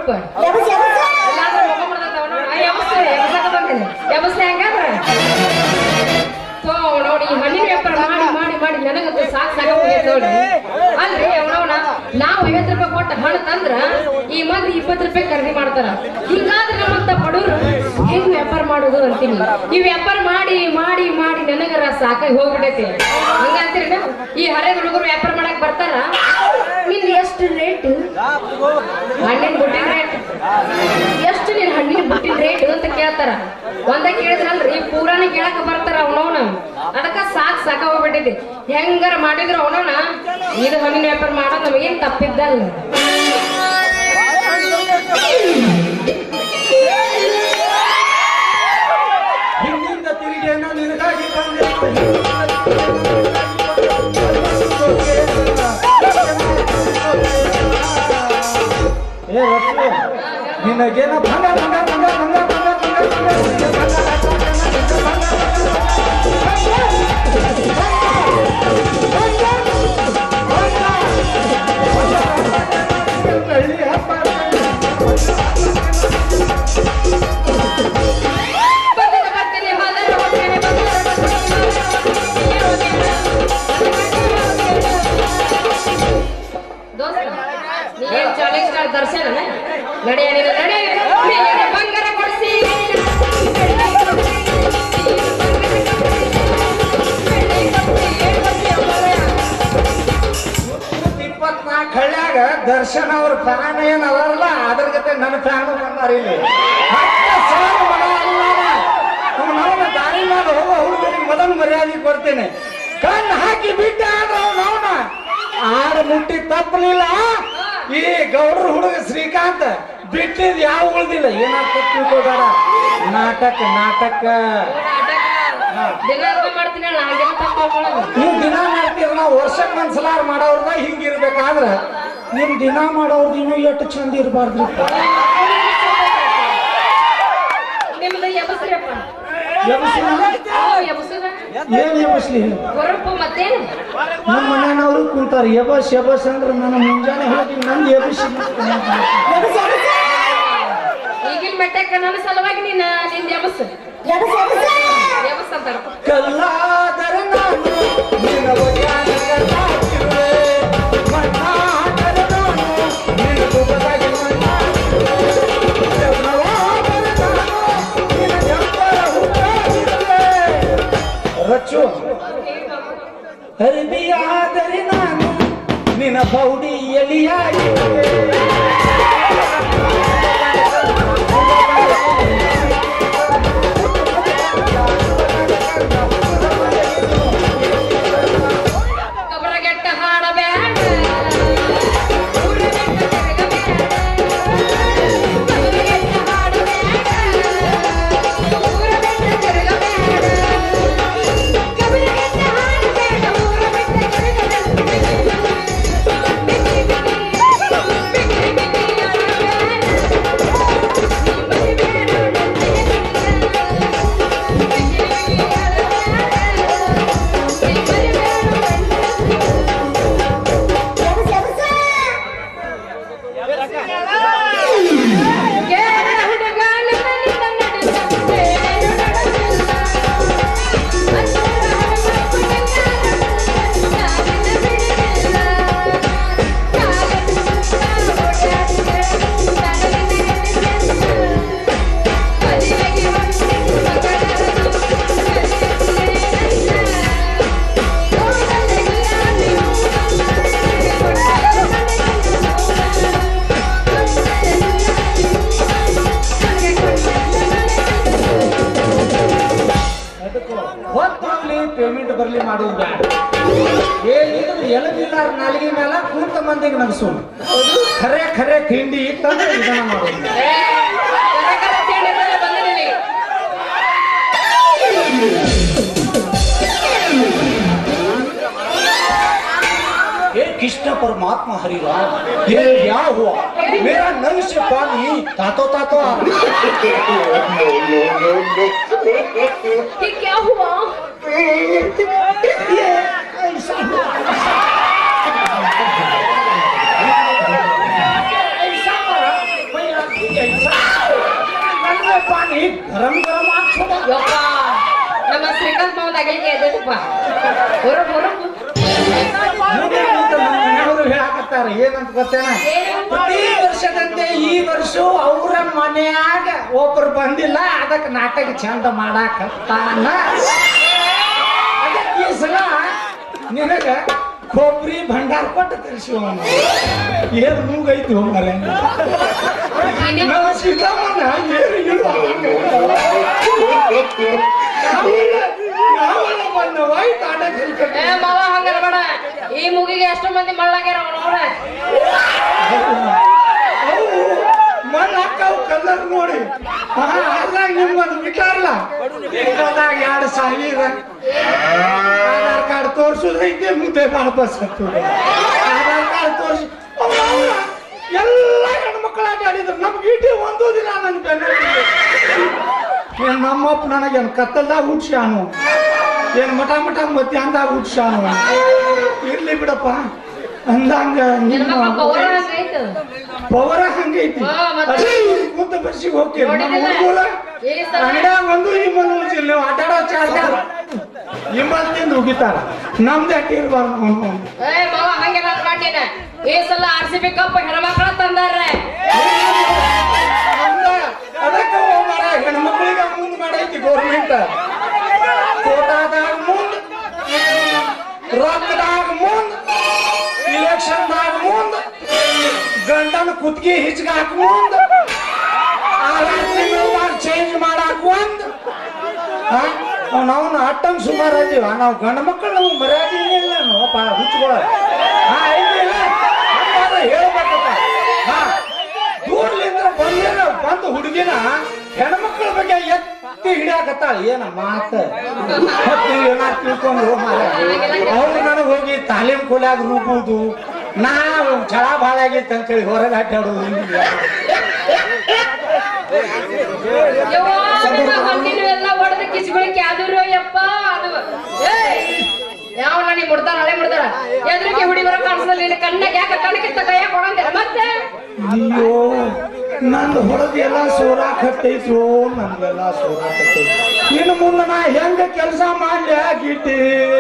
ಸ್ವಲ್ಪ ಇಲ್ಲಾಂದ್ರೆ ಮುಖ ಮುರ್ದೈತೆ ಅವ್ನು. ಆ, ಎಬ್ಸ್ತೆ, ಎಬ್ಸಕ್ಕ ಬಂದೀನಿ. ಎಬ್ಸ್ತೆ ಹಂಗಾದ್ರೆ? ಥೋ, ನೋಡಿ ಈ ಹಣ್ಣಿನ ವ್ಯಾಪಾರ ಮಾಡಿ ಮಾಡಿ ಮಾಡಿ ನನಗಂತೂ ಸಾಕ್ ಸಾಕ ನೋಡಿ ಅಲ್ರಿ ಅವನವನ ನಾವು ಐವತ್ತು ರೂಪಾಯಿ ಕೊಟ್ಟ ಹಣ್ಣು ತಂದ್ರ ಈ ಮಂದಿ ಇಪ್ಪತ್ತು ರೂಪಾಯಿ ಖರೀದಿ ಮಾಡ್ತಾರ ಹಿಂಗಾದ್ರೆ ನಮ್ಮಂತ ಬಡವ್ರು ಹೆಂಗ್ ವ್ಯಾಪಾರ ಮಾಡೋದು ಅಂತೀನಿ ಈ ವ್ಯಾಪಾರ ಮಾಡಿ ಮಾಡಿ ಮಾಡಿ ನನಗರ ಸಾಕಾಗಿ ಹೋಗ್ಬಿಟ್ಟೈತಿ ಹಂಗಂತೀರಿ ನಾವು ಈ ಹಳೆ ಹುಡುಗರು ವ್ಯಾಪಾರ ಮಾಡಕ್ ಬರ್ತಾರ ನಿನ್ ಎಷ್ಟು ರೇಟ್ ಹಣ್ಣಿನ ಬುಟ್ಟಿನ ರೇಟ್ ಎಷ್ಟು ನೀನ್ ಹಣ್ಣಿನ ಬುಟ್ಟಿನ ರೇಟ್ ಅಂತ ಕೇಳ್ತಾರ ಒಂದ ಕೇಳಿದ್ರಲ್ರಿ ಪೂರಾನ ಕೇಳಕ್ ಬರ್ತಾರ ಅವನವನ ಅದಕ್ಕ ಸಾಕ್ ಸಾಕ ಹೋಗ್ಬಿಟ್ಟೈತಿ ಹೆಂಗಾರ ಮಾಡಿದ್ರ ಅವನವನ ಇದು ಹಣ್ಣಿನ ವ್ಯಾಪಾರ ಮಾಡೋದ್ ನಮಗೇನ್ ತಪ್ಪಿದ್ದಲ್ಲ ಹಿಂದಿಂದ ತಿರುಗೇನ ನಿನಗಾಗಿ ಬಂದೆ ಏ ರಶ್ಮಿ, ನಿನಗೇನ ಭಂಗ ಭಂಗ ಭಂಗ ಭಂಗ ಭಂಗ ಭಂಗ ಭಂಗ ಭಂಗ ಬೆಳ್ಳಿ ಹಬ್ಬ ಬರ್ತೀನಿ, ಬರ್ತೀನಿ, ಬಂದರೆ ಹೋಗ್ತೇನೆ, ಬಂದರೆ ದೋಸ್ತ, ನೀನ್ ಚಾಲೆಂಜ್ ಸ್ಟಾರ್ ದರ್ಶನ ನಡೆಯ ನೀನು ನಡೆ ನಿನಗೆ ಬಂಗಾರ ಕೊಡಿಸಿ ಇಪ್ಪತ್ನಾಲ್ಕು ಹಳ್ಳ್ಯಾಗ ದರ್ಶನ್ ಅವ್ರ ಫ್ಯಾನ್ ಏನ್ ಅವರಲ್ಲ ಅದ್ರ ಜೊತೆ ನನ್ನ ಫ್ಯಾನ್ ಬಂದಾರ ಇಲ್ಲಿ ಹತ್ತು ಸಾವಿರ ಮನ ಅಲ್ಲ ಅವನ ದಾರಿ ಮೇಲೆ ಹೋಗೋ ಹುಡುಗರಿಗೆ ಮೊದಲು ಮರ್ಯಾದೆ ಕೊಡ್ತೇನೆ ಕಣ್ಣು ಹಾಕಿ ಬಿಟ್ಟೆ ಆದ್ರೆ ಅವನ ಆರು ಮುಟ್ಟಿ ತಪ್ಪಲಿಲ್ಲ ಈ ಗೌಡ್ರ ಹುಡುಗ ಶ್ರೀಕಾಂತ್ ಬಿಟ್ಟಿದ್ ಯಾವ ಉಳ್ದಿಲ್ಲ ಏನಾಗ್ತದೆ ತಿಳ್ಕೊಬೇಡ ನಾಟಕ ನಾಟಕ ದಿನ ಮಾಡ್ತೀನಿ ಅಲ್ಲ ಹಂಗೆಲ್ಲ ತಪ್ಪು ಮಾಡ್ಕೊಳ್ಳೋದು. ನೀವು ದಿನ ಮಾಡ್ತೀರ ನಾವು ವರ್ಷಕ್ಕೆ ಒಂದ್ಸಲಾರ ಮಾಡೋರ್ದ ಹಿಂಗಿರ್ಬೇಕಾದ್ರ ನಿಮ್ ದಿನ ಮಾಡೋರ್ದು ಇನ್ನೂ ಎಷ್ಟು ಚಂದ ಇರಬಾರ್ದು ನಿಮ್ದು ಎಬಸ್ರಿಯಪ್ಪ ಎಬಸಿನ ಎಬಸುದ ಏನ್ ಎಬಸ್ಲಿ ಗೊರಪ್ಪು ಮತ್ತೇನು ನಮ್ಮ ಮನೆಯವರು ಕೂತಾರ ಎಬಸ್ ಎಬಸ್ ಅಂದ್ರೆ ನಾನು ಮುಂಜಾನೆ ಹೋಗಿ ನಂದು ಎಬಸಿ ಈಗಿನ ಮೆಟ್ಟಕ್ಕ ನನ್ನ ಸಲುವಾಗಿ ನೀನ ನಿಂದ ಎಬಸ್ ಎಬಸ್ ಅಂತಾರ ಕಲ್ಲಾದರೆ ನಾನು ನಿನ್ನ ಒಯ್ಯಾನಗ ತಾಕಿರುವೆ. ಮಣ್ಣಾದರೆ ನಾನು ನಿನ್ನ ತುಪ್ಪದಾಗಿ ಮಣ್ಣಾಕಿರುವೆ. ಜಗಳವಾದರೆ ನಾನು ನಿನ್ನ ಜಂಪರ ಹುಟ್ಟಾಕಿರುವೆ. ರಚ್ಚು ಅರಬಿಯಾದರೆ ನಾನು ನಿನ್ನ ಬೌಡಿ ಎಲಿಯಾಗಿರುವೆ ಕಬರಗೆಟ್ಟ ಹಾಡಬೇಡ ಊರಗೆಟ್ಟ ತಿರುಗಬೇಡ. ಕಬರಗೆಟ್ಟ ಹಾಡಬೇಡ. ಊರಗೆಟ್ಟ ತಿರುಗಬೇಡ. ಕಬರಗೆಟ್ಟ ಹಾಡಬೇಡ. ಊರಗೆಟ್ಟ ತಿರುಗಬೇಡ. ಬಿಕ್ಕಿ ಬಿಕ್ಕಿ, ಬಿಕ್ಕಿ ಬಿಕ್ಕಿ ಆಡಬೇಡ. ಬರಿಬೇಡ ಬಿಕ್ಕಿ ಬಿಕ್ಕಿ ಹೊತ್ತಲ್ಲಿ ಪೇಮೆಂಟ್ ಬರ್ಲಿ ಮಾಡೋದು ಬೇಡ ಏನಿದ್ರು ಎಳದಿಲ್ಲಾರ ನಾಲಿಗೆ ಮೇಲೆ ಕೂತ ಮಂದಿಗೆ ನಗಸು ಖರೆ ಖರೆ ತಿಂಡಿ ಇತ್ತಂದ್ರೆ ಇದನ್ನ ಮಾಡೋದು ये कृष्ण परमात्मा हरि राम ये क्या हुआ मेरा नंग से पानी तातो तातो आ रहा ये क्या हुआ ये ऐसा हुआ ऐसा हुआ भैया ಹೊರಗ್ ಹೊರಗ್ ಮುಂದೆ ಕೂತು ನಮ್ಮ ಮನೆಯವರು ಹೇಳಾಕತ್ತಾರ ಏನಂತ ಗೊತ್ತೇನ ಪ್ರತಿ ವರ್ಷದಂತೆ ಈ ವರ್ಷ ಅವ್ರ ಮನೆಯಾಗ ಒಬ್ರು ಬಂದಿಲ್ಲ ಅದಕ್ಕೆ ನಾಟಕ ಚಂದ ಮಾಡಾಕತ್ತಾನ ಅದಕ್ಕೆ ಈ ಸಲ ನಿನಗ ಕೊಬ್ಬರಿ ಭಂಡಾರ ಕೊಟ್ಟು ತರಿಸಿವ ಏನು ಮೂಗೈತಿ ಹೋಗ್ಮಾರೆ ನಾವು ಸೀತಾಮನ ಏನು ಇಲ್ಲ ನಾವೆಲ್ಲ ಬಂದವ ಈ ತಾಟ ಏ ಮಾವ ಹಂಗಲ್ಲ ಬೇಡ ಈ ಮುಗಿಗೆ ಎಷ್ಟೋ ಮಂದಿ ಮಳ್ಳಾಗ್ಯಾರ ಅವ್ರ ಅವು ಮಣ್ಣು ಹಾಕವು ಕಲ್ಲರ್ ನೋಡಿ ಆ, ಅದ್ರಾಗ ನಿಮ್ಮದು ಬಿಟ್ಟಾರಲ್ಲ ಇಪ್ಪತ್ತಾಗ ಎರಡು ಸಾವಿರ ಆಧಾರ್ ಕಾರ್ಡ್ ತೋರ್ಸುದೈತೆ ಮುದ್ದೆ ವಾಪಸ್ ಹತ್ತದ ಆಧಾರ್ ಕಾರ್ಡ್ ತೋರ್ಸಿ ಅವ್ರು ಅವ್ರ ಎಲ್ಲ ಹೆಣ್ಮಕ್ಳಾಗಿ ಆಡಿದ್ರು ನಮ್ಗೆ ಇಡೀ ಒಂದು ದಿನ ನನ್ನ ಬೆನ್ನ ಏನ್ ನಮ್ಮಪ್ಪ ನನಗೇನು ಕತ್ತಲ್ದಾಗ ಹುಟ್ಸ್ಯಾನು ಏನ್ ಮಠ ಮಠ ಮಧ್ಯಾಹ್ನದಾಗ ಹುಟ್ಸ್ಯಾನು ಇರ್ಲಿ ಬಿಡಪ್ಪ ಅಂದಂಗ ನಿನ್ನ ನಿಮ್ಮ ಮಕ್ಕ ಪವರ್ ಹಂಗೈತು ಪವರ ಹಂಗೈತಿ ಹಾ, ಮತ್ತೆ? ಅದೇ ಇವ್ರ್ ಕುಂತ ಬಸ್ಸಿಗೆ ಹೋಗ್ತೀವಿ ನಮ್ಮ ನೋಡಿದಿಲ್ಲ? ಹುಡುಗರ ಈ ಸಲ ಅಂಗಡ್ಯಾಗ ಒಂದು ಇಮ್ಮಲ್ ಉಳಿಸಿಲ್ಲ ನೀವು ಆಟ ಆಡೋ ಚಾರ್ಜ ಇಮ್ಮಲ್ ತಿಂದು ಉಗಿತಾರ ನಮ್ದು ಅಟ್ಟಿ ಇರ್ಬಾರ್ದು ಅವ್ನು. ಏ ಮಾವ ಹಂಗೆಲ್ಲ ಅನ್ಕೊಂಡಿನ ಈ ಸಲ ಆರ್ ಸಿ ಬಿ ಕಪ್ ಹೆಣ್ಮಕ್ಳ ತಂದಾರ್ರೆ ಅಂದ ಅದಕ್ಕೆ ಮಾರ ಹೆಣ್ಮಕ್ಳಿಗೆ ಮುಂದ್ ಮಾಡೈತಿ ಗೌರ್ಮೆಂಟ್ ಕೋಟಾದಾಗ ಮುಂದ್ ರೊಕ್ಕದಾಗ ಮುಂದ್ ಇಲೆಕ್ಷನ್ದಾಗ ಮುಂದ್ ಗಂಡನ ಕುತ್ಗಿ ಹಿಚ್ಗಾಕ್ ಮುಂದ್ ಆರು ತಿಂಗಳದಾಗ ಚೇಂಜ್ ಮಾಡಾಕ್ ಒಂದ್ ನಾವು ಅಟ್ಟಂಗ್ ಸುಮಾರು ಅದೀವ ನಾವು ಗಂಡ ಮಕ್ಕಳು ನಾವು ಮರ್ಯಾದೆ ಇಲ್ಲ ನೋಪ ಹುಚ್ಕೊಳ ಹಾ ಐದಿಲ್ಲ ಹೇಳ್ಬೇಕಪ್ಪ ಹಾ ದೂರ್ಲಿಂದ ಬಂದೇನ ಬಂದು ಹುಡುಗಿನ ಹೆಣ್ಮಕ್ಳ ಬಗ್ಗೆ ಎತ್ತಿ ಹಿಡಿಯಾಕತ್ತಾಳ ಏನ ಮಾತ ಮತ್ತೆ ಏನ ತಿಳ್ಕೊಂಡು ಅವ್ರು ನನಗೆ ಹೋಗಿ ತಾಲೀಮ್ ಕೊಲ್ಯಾಗ ರೂಪುದು ನಾ ಛಳ ಭಾಳ ಆಗೈತೆ ಅಂತೇಳಿ ಹೊರಗೆ ಅಡ್ಡಾಡೋದು ಹಣ್ಣಿನ ಎಲ್ಲ ಹೊಡೆದ ಕಿಚ್ಕೊಳಿಕ್ ಯಾವ್ದು ಯಪ್ಪ ಅದು ಯಾವ ನಡಿ ಮುಡ್ತಾರ ಹಳೆ ಮುಡ್ತಾರ ಎದ್ರಿಗೆ ಹುಡಿ ಬರೋ ಕಾಣಿಸಲ್ಲ ನಿನ್ನ ಕಣ್ಣಾಗ ಯಾಕೆ ಕಣಕ್ಕಿತ್ತ ಕೈಯಾಗ ಕೊಡಂದಿರ ಮತ್ತೆ ಅಯ್ಯೋ ನಂದು ಹೊಡೆದು ಎಲ್ಲ ಸೋರಾಕತ್ತೈತು ನಂದೆಲ್ಲ ಸೋರಾಕತ್ತೈತಿ ಇನ್ನು ಮುಂದೆ ನಾ ಹೆಂಗ ಕೆಲಸ ಮಾಡ್ಲಿ ಗಿಟ್ಟಿ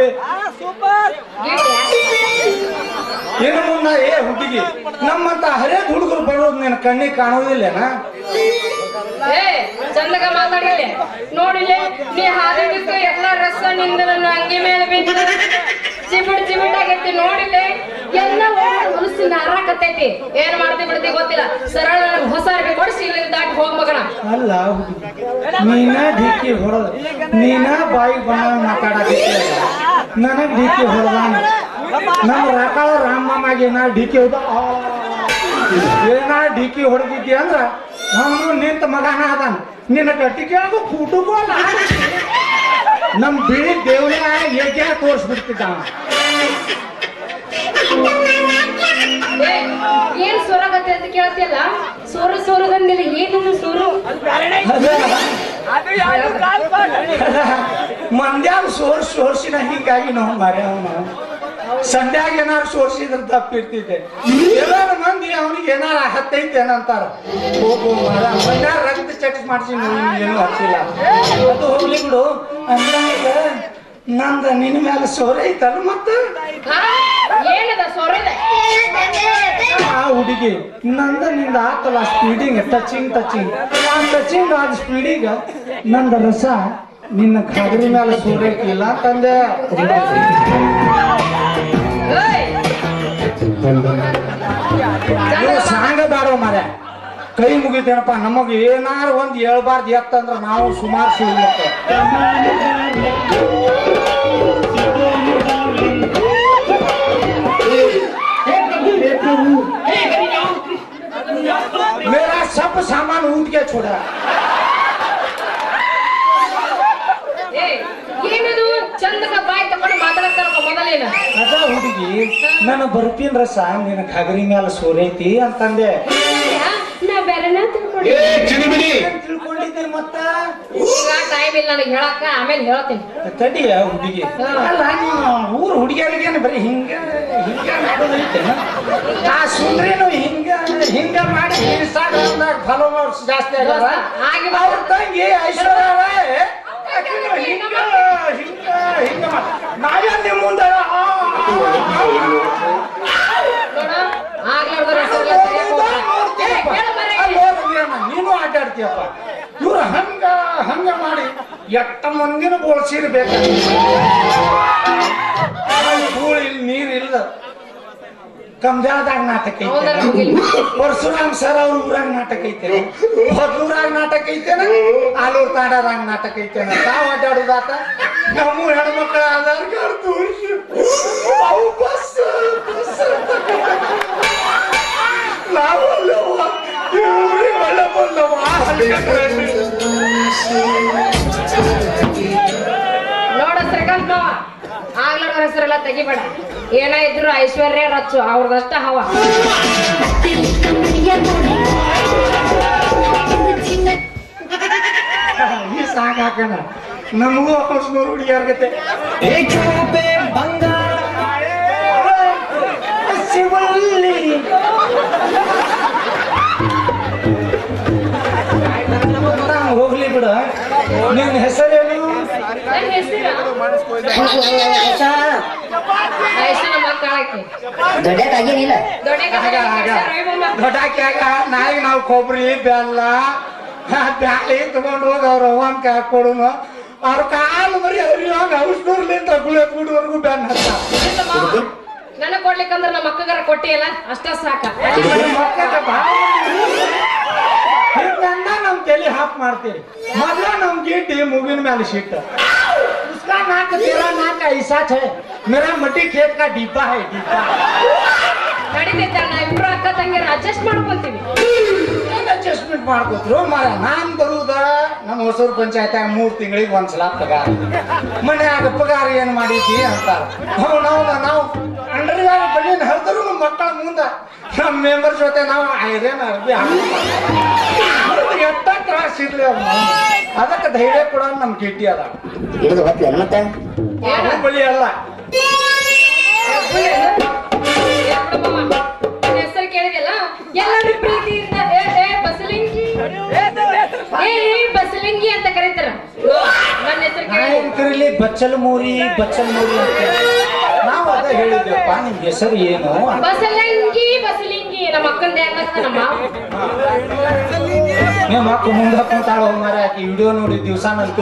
ಇನ್ನು ಮುಂದೆ ಏ ಹುಡುಗಿ ನಮ್ಮಂತ ಹರಿಯದ ಹುಡುಗರು ಬರೋದು ನಿನ್ನ ಕಣ್ಣಿಗೆ ಕಾಣೋದಿಲ್ಲೇನಾ ಏ ಚಂದಗ ಮಾತಾಡಿಲ್ಲ ನೋಡಿಲ್ಲ ನೀ ಹಾದಿದ್ದಕ್ಕೆ ಎಲ್ಲ ರಸ ನಿಂದ ನನ್ನ ಅಂಗಿ ಮೇಲೆ ಬಿದ್ದು ಚಿಬಿಡ್ ಚಿಬಿಡ್ ಆಗೈತಿ ನೋಡಿಲ್ಲ ಎಲ್ಲ ಮನಸ್ಸಿನ ಹಾರಾಕತ್ತೈತಿ ಏನ್ ಮಾಡ್ತಿ ಬಿಡ್ತಿ ಗೊತ್ತಿಲ್ಲ ಸರಳ ನನಗ್ ಹೊಸ ಅರ್ಬಿ ಕೊಡಿಸಿ ಇಲ್ಲಿ ದಾಟಿ ಹೋಗ್ ಮಗನ ಅಲ್ಲ ಹುಡುಗಿ ನೀನ ಢಿಕ್ಕಿ ಹೊಡೆದ ನೀನ ಬಾಯಿಗೆ ಬಂದ ಮಾತಾಡಕತ್ತಿ ನನಗ್ ಢಿಕ್ಕಿ ಹೊಡೆದಾನ ನಮ್ಮ ರಾಕಾಳ ರಾಮಮ್ಮಗೆ ನಾ ಢಿಕ್ಕಿ ಹೊಡೆದ ಏನ ಢಿಕ್ಕಿ ಹೊಡೆದಿದ್ದಿ ಅಂದ್ರ ಅವನು ನಿಂತ ಮಗನ ಅದಾನ ನಿನ್ನ ಗಟ್ಟಿ ಕೇಳೋದು ಫುಟುಗೋಲ ನಮ್ ಬಿಳಿ ದೇವ್ರ ಏಕೆ ತೋರಿಸ್ಬಿಡ್ತಿದ್ದ ಅವ. ಏ, ಏನ್ ಸೋರಾಗತ್ತೆ ಅಂತ ಕೇಳ್ತಿಯಲ್ಲ ಸೋರು ಸೋರುದಂದಿಲ್ಲ ಏನದು ಸೋರು ಮಂದ್ಯಾಗ ಸೋರ್ ಸೋರ್ಸಿನ ಹೀಗಾಗಿ ನಾವು ಮರೆ ಅವನು ಸಂಡ್ಯಾಗ ಏನಾರು ಸೋರ್ಸಿದ್ರ ತಪ್ಪಿರ್ತಿದ್ದೆ ಎಲ್ಲಾರು ಮಂದಿ ಅವನಿಗೆ ಏನಾರ ಹತ್ತೈತೆ ಏನಂತಾರ ಹೋಗು ಮರ ಮಂದ್ಯಾಗ ರಕ್ತ ಚೆಕ್ ಮಾಡಿಸಿ ಏನು ಹತ್ತಿಲ್ಲ ಅದು ಹೋಗ್ಲಿ ಬಿಡು ಅಂದ್ರಾಗ ನಂದ ನಿನ್ನ ಮೇಲೆ ಸೋರ ಐತಲ್ಲ ಮತ್ತ ಹಾ? ಏನದ ಸೋರಿದೆ ಆ ಹುಡುಗಿ ನಂದ ನಿಂದ ಆತಲ್ಲ ಸ್ಪೀಡಿಂಗ್ ಟಚಿಂಗ್ ಟಚಿಂಗ್ ಆ ಟಚಿಂಗ್ ಆದ ಸ್ಪೀಡಿಗ ನಂದ ರಸ ನಿನ್ನ ಖಾದ್ರಿ ಮೇಲೆ ಸೋರೈತಿಲ್ಲ ಅಂತಂದೆ ಏಯ್, ನೀವು ಸಾಂಗ ಬೇಡ ಮಾರ ಕೈ ಮುಗಿತೇನಪ್ಪ ನಮಗೆ ಏನಾರು ಒಂದ್ ಹೇಳ್ಬಾರ್ದು ಎತ್ತಂದ್ರ ನಾವು ಸುಮಾರು ಸಿಗ್ಬೇಕು मेरा सब सामान ऊंट के छोड़ा ಏ, ಏನದು ಚಂದಗ ಬಾಯಿ ತಕೊಂಡು ಮಾತಾಡ್ತಾರ ಮೊದಲೇನ ಅದ ಹುಡುಗಿ ನಾನು ಬರ್ತೀನಿ ರಸ ನಿನ್ನ ಖಗರಿ ಮೇಲೆ ಸೋರೈತಿ ಅಂತಂದೆ ನಾ ಬೇರೆನ ತಿಳ್ಕೊಂಡೆ ಏನ್ ತಿಳ್ಕೊಂಡಿದ್ದೆ ಮತ್ತ ಈಗ ಟೈಮ್ ಇಲ್ಲ ನನಗೆ ಹೇಳಕ್ಕ ಆಮೇಲೆ ಹೇಳ್ತೀನಿ ತಡಿಯ ಹುಡುಗಿ ಅಲ್ಲ ನೀವು ಊರ್ ಹುಡುಗಿಯರಿಗೇನು ಬರೀ ಹಿಂಗ ಹಿಂಗ ಮಾಡೋದೈತೇನ ಆ ಸುಂದ್ರಿನು ಹಿಂಗ ಹಿಂಗ ಮಾಡಿ ಇನ್ಸ್ಟಾಗ್ರಾಮ್ದಾಗ ಫಾಲೋವರ್ಸ್ ಜಾಸ್ತಿ ಆಗ್ಯಾರ ಹಾಗೆ ಅವ್ರ ತಂಗಿ ಐಶ್ವರ್ಯ ರಾಯ್ ಆಕಿನು ಹಿಂಗ ಹಿಂಗ ಹಿಂಗ ಮಾಡ ನಾವೇ ನಿಮ್ ಮುಂದೆ ಆ, ಆ, ನೋಡ ಆಗ್ಲಾರ್ದವ್ರ ಹೆಸರೆಲ್ಲ ತೆಗಿಯಕ್ ಹೋಗ್ಬೇಡ. ಏ, ಕೇಳು ಮರೆ. ಅಲ್ಲಿ ಹೋಗು ವೀರಣ್ಣ, ನೀನು ಆಟ ಆಡ್ತೀಯಪ್ಪ ಇವ್ರು ಹಂಗ ಹಂಗ ಮಾಡಿ ಎಟ್ಟ ಮಂದಿನ ಬೋಳ್ಸಿರ್ಬೇಕು ಕೂಳಿ ನೀರ್ ಇಲ್ಲ ಕಂಜಾಳದಾಗ ನಾಟಕ ಹೌದಾ ಐತೆ ಮುಗಿಲಿ. ಪರಶುರಾಮ್ ಸರ್ ಅವ್ರ ಊರಾಗ ನಾಟಕ ಐತೆ ಹೊದ್ಲೂರಾಗ ನಾಟಕ ಐತೇನ ಆಲೂರ್ ತಾಂಡದಾಗ ನಾಟಕ ಐತೇನ ತಾವ್ ಅಡ್ಡಾಡುದಾತ ನಮ್ಮ ಹೆಣ್ಮಕ್ಳ ಆಧಾರ್ ಕಾರ್ಡ್ ತೋರಿಸಿ ಅವು ಬಸ್ ಬಸ್ ಅಂತ ನಾವು ಅಲ್ಲವ್ವ, ಇವ್ರಿಗೆ ಒಳ್ಳೆ ಬಂದವ ನೋಡ ಶ್ರೀಕಾಂತ್ ಮಾವ ಆಗ್ಲಾರ್ದವ್ರ ಹೆಸರೆಲ್ಲ ತೆಗಿಬೇಡ ಏನ ಇದ್ರು ಐಶ್ವರ್ಯ ರಚ್ಚು ಅವ್ರದಷ್ಟ ಹವ ಈ ಸಾಕ್ ಹಾಕೋಣ ನಮಗೂ ಅಕಸ್ಮಾತ್ ಹುಡುಗಿಯಾರ್ಗತ್ತೆ ಶಿವಲ್ಲಿ ಹೋಗ್ಲಿ ಬಿಡ ನಿನ್ನ ಹೆಸರೇನು ನನ್ ಹೆಸರು ಹೆಸರು ನಮ್ಮ ಮಕ್ಕಳಾಕಿ ದೊಡ್ಡಕ್ಕಾಗೇನಿಲ್ಲ ದೊಡ್ಡ ಆಗ ಆಗ ದೊಡ್ಡಾಕ್ಯಾಗ ನಾಯಿ ನಾವು ಕೊಬ್ಬರಿ ಬೆಲ್ಲ ಬ್ಯಾಳಿ ತಗೊಂಡು ಹೋಗಿ ಅವ್ರ ಅವ್ವನ್ ಕೈ ಕೊಡುನು ಅವ್ರ ಕಾಲು ಮರಿ ಅವ್ರಿಗೆ ಔಷಧರ್ಲಿಂದ ಗುಳೆ ಕೂಡುವರೆಗೂ ಬೆನ್ನ ಹತ್ತ ನನಗ್ ಕೊಡ್ಲಿಕ್ಕಂದ್ರ ನಮ್ಮ ಅಕ್ಕಗಾರ ಕೊಟ್ಟಿಯಲ್ಲ ಅಷ್ಟ ಸಾಕ ಹಿಂಗಂದ ನಮ್ ತಲೆ ಹಾಪ್ ಮಾಡ್ತೀರಿ ಮೊದ್ಲ ನಮ್ ಗಿಟ್ಟಿ ಮುಗಿನ ಮೇಲೆ ಸಿಟ್ಟ उसका नाक तेरा नाक ऐसा है मेरा मट्टी खेत का डिब्बा है डिब्बा ನಡೀತೈತೆ ನಾ ಇಬ್ರು ಅಕ್ಕ ತಂಗಿಯರ ಅಡ್ಜಸ್ಟ್ ಮಾಡ್ಕೊತೀವಿ ಅಡ್ಜಸ್ಟ್ಮೆಂಟ್ ಮಾಡ್ಕೋತ್ರು ಮಾರ ನಾನ್ ಬರುದ ನಮ್ಮ ಹೊಸೂರು ಪಂಚಾಯತ್ ಮೂರ್ ತಿಂಗಳಿಗೆ ಒಂದ್ಸಲ ಪಗಾರ ಮನ್ಯಾಗ ಪಗಾರ ಏನ್ ಮಾಡಿದ್ವಿ ಅಂತಾರ ನಾವು ನಾವು ನಾವು ಅಂಡರ್ವ್ಯಾರ್ ಬನ್ನಿ ಹರಿದ್ರು ನಮ್ಮ ಮಕ್ಕಳ ಮುಂದ ನಮ್ಮ ಮೆಂಬರ್ ಜೊತೆ ನಾವು ಐರೇನ್ ಅರ್ಬಿ ಎಷ್ಟ ತ್ರಾಸ ಇರ್ಲಿ ಅವ್ರು ಅದಕ್ಕೆ ಧೈರ್ಯ ಕೂಡ ನಮ್ ಗಿಟ್ಟಿ ಅದ ಹಿಡಿದು ಗೊತ್ತಿಲ್ಲ ಮತ್ತೆ ಏನ? ಬಳಿ ಅಲ್ಲ ಹೆಸರು ಕೇಳಿದೆಲ್ಲ ಎಲ್ಲರೂ ಪ್ರೀತಿಯಿಂದ ಏ ಏ ಬಸಲಿಂಗಿ ಏ ಏ, ಬಸಲಿಂಗಿ ಅಂತ ಕರೀತಾರ ನನ್ನ ಹೆಸರು ನಾ ಕೇಳಿ ಏನ್ ಕರೀಲಿ ಬಚ್ಚಲ್ ಮೂರಿ ಬಚ್ಚಲ್ ಮೂರಿ ಅಂತ ನಾವು ಅದ ಹೇಳಿದ್ವಪ್ಪ ನಿಮ್ ಹೆಸರು ಏನು ಅಂತ. ಬಸಲಿಂಗಿ ಬಸಲಿಂಗಿ ನಮ್ಮ ಅಕ್ಕಂದ ಹೆಂಗಂತ ನಮ್ಮ ನಿಮ್ಮ ಅಕ್ಕ ಮುಂದೆ ಕುಂತಾಳ ಮಾರ ಆಕಿ ವಿಡಿಯೋ ನೋಡಿ ದಿವಸ ನನ್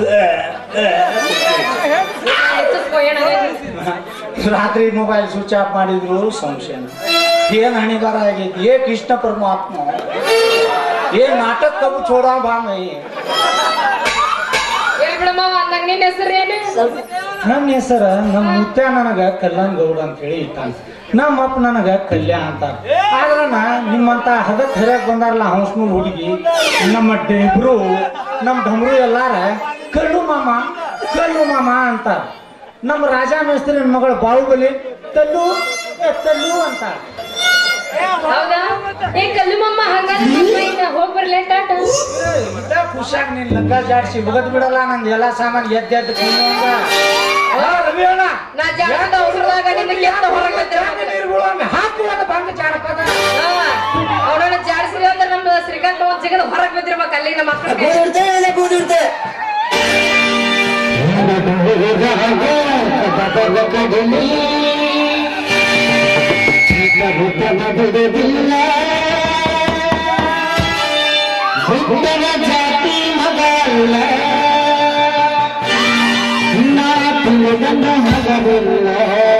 ಹೆಚ್ಚಿಸ್ಕೋ ಏನಾಗೈತಿ ರಾತ್ರಿ ಮೊಬೈಲ್ ಸ್ವಿಚ್ ಆಫ್ ಮಾಡಿದ್ರು ಸಂಶಯ ಏನ್ ಹಣಿಗಾರ ಆಗೈತಿ ಏ ಕೃಷ್ಣ ಪರಮಾತ್ಮ ಏ ನಾಟಕ ಕಬು ಚೋಡಾ ಬಾ ಮೈ ಹೇಳ್ಬಿಡಮ್ಮ ಅಂದಾಗ ನಿನ್ನ ಹೆಸರು ಏನು ನನ್ನ ಹೆಸರ ನಮ್ಮ ಮುತ್ಯ ನನಗ ಕಲ್ಯಾಣ್ ಗೌಡ ಅಂತ ಹೇಳಿ ಇಟ್ಟಾನ ನಮ್ಮ ಅಪ್ಪ ನನಗ ಕಲ್ಯಾಣ ಅಂತ ಆದ್ರ ನಾ ನಿಮ್ಮಂತ ಹದಕ್ ಹರಿಯಾಕ್ ಬಂದಾರಲ್ಲ ಹಂಸ್ನೂರ್ ಹುಡುಗಿ ನಮ್ಮ ಡೇಬ್ರು ನಮ್ಮ ಡಮ್ರು ಎಲ್ಲಾರ ಕಲ್ಲು ಮಾಮ ಕಲ್ಲು ಮಾಮ ಅಂತಾರ ನಮ್ಮ ರಾಜ ಮೇಸ್ತ್ರಿ ಮಗಳು ಬಾಹುಬಲಿ ಕಲ್ಲು ಏ, ಕಲ್ಲು ಅಂತಾರ ಹೌದಾ ಏ ಕಲ್ಲು ಮಮ್ಮ ಹಂಗಾದ್ರೆ ಹೋಗಿ ಬರ್ಲಿ ಟಾಟ ಇದ ಖುಷಿಯಾಗಿ ನೀನ್ ಲಂಗ ಜಾಡ್ಸಿ ಹೋಗದ್ ಬಿಡಲ್ಲ ನಂದು ಎಲ್ಲಾ ಸಾಮಾನ್ ಎದ್ದ ಎದ್ದ ಕುಣಿಯೋಂಗ. ಆ, ರವಿ ಅಣ್ಣ, ನಾ ಜಾಗದ ಅವಸರದಾಗ ನಿನ್ನ ಕೆತ್ತ ಹೊರಗೆ ಬಂದೆ ಹೆಂಗ್ ನೀರ್ಗಳು ಒಮ್ಮೆ ಹಾಕು ಅಂತ ಬಂದು ಜಾನಪದ ಅವನನ್ನ ಜಾಡಿಸಿರಿ ಅಂದ್ರೆ ನಮ್ಮ ಶ್ರೀಕಾಂತ್ ಒಂದ್ ಸಿಗದ ಹೊರಗೆ ಬಿದ್ದಿರ್ಬೇಕು ಅಲ್ಲಿ ನಮ್ಮ ಮಕ್ಕಳಿಗೆ ಕೂದಿಡ್ತೆ ಕೂದಿಡ್ತೆ ಜಾತಿ ಮಗಲ್ಲ ನಾ ತಿಳಿದನ ಮಗವಿಲ್ಲ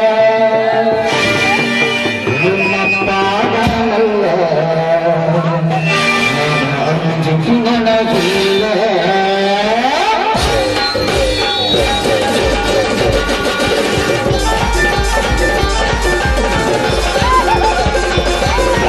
ನಿಮ್ಮ ಪಾದನಲ್ಲ ಅಂಜಿಕೆ ನನಗಿಲ್ಲ ಆ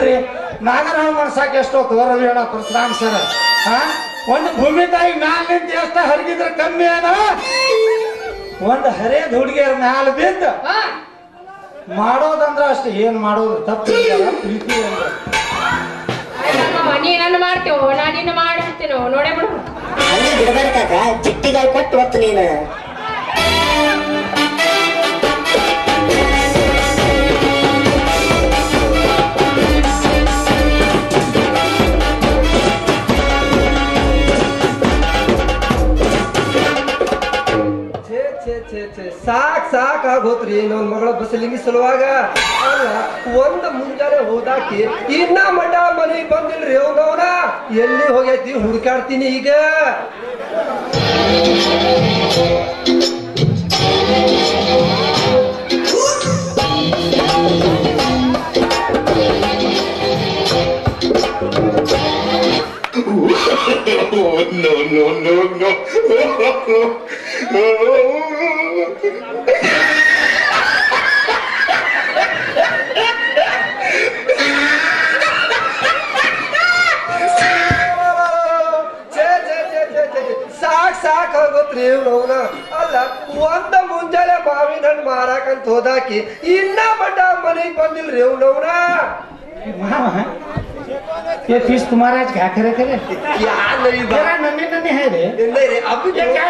ಅಲ್ರಿ ನಾಗರಾವ್ ಮನ್ಸಾಕ ಎಷ್ಟೋ ತೋರವಿ ಹೇಳ ಪರಶುರಾಮ್ ಸರ್ ಹಾ ಒಂದು ಭೂಮಿ ತಾಯಿ ಮ್ಯಾಲ ನಿಂತ ಎಷ್ಟ ಹರಿಗಿದ್ರೆ ಕಮ್ಮಿ ಏನ ಒಂದು ಹರಿಯದ ಹುಡುಗಿಯರ ಮ್ಯಾಲ ಬಿದ್ದು ಹಾ ಮಾಡೋದಂದ್ರ ಅಷ್ಟೇ ಏನ್ ಮಾಡೋದು ತಪ್ಪು ಇಲ್ಲ, ಪ್ರೀತಿ ಅಂದ್ರೆ ಆಯ್ತಮ್ಮ, ನೀನನ್ನು ಮಾಡ್ತೇವೋ ನಾ ನಿನ್ನ ಮಾಡಿರ್ತೀನೋ ನೋಡೇ ಬಿಡು ಅಲ್ಲಿ ಬಿಡಬೇಡ ಕಾಕ ಚಿಟ್ಟಿಗಾಯಿ ಕೊಟ್ಟು ಒತ್ತು ನೀನು ಛೇ ಛೇ ಛೇ ಛೇ ಸಾಕ್ ಸಾಕ್ ಆಗೋತ್ರಿ ನನ್ ಮಗಳ ಬಸಲಿಂಗಿ ಸಲುವಾಗ ಅಲ್ಲ ಒಂದ್ ಮುಂಜಾನೆ ಹೋದಾಕಿ ಇನ್ನ ಮಠ ಮನೆಗ್ ಬಂದಿಲ್ರಿ ಅವನವನ ಎಲ್ಲಿ ಹೋಗೈತಿ ಹುಡುಕಾಡ್ತೀನಿ ಈಗ Oh, no, no, no, no. ಛೇ ಛೇ ಛೇ ಛೇ ಛೇ ಛೇ. ಸಾಕ್ ಸಾಕ್ ಆಗೋತ್ರಿ ಅವನ ಅಲ್ಲ ಒಂದ ಮುಂಜಾನೆ ಮಾವಿನ ಹಣ್ಣು ಮಾರಾಕಂತ ಹೋದಾಕಿ ಇನ್ನ ಮಠ ಮನೆಗ್ ಬಂದಿಲ್ರಿ ಅವನವನ ಮಾವ ये फीस तुम्हारा आज क्या करे करे ಯಾರ तेरा नन्हे नन्हे है रे ಅಬ್ಬಿ ये क्या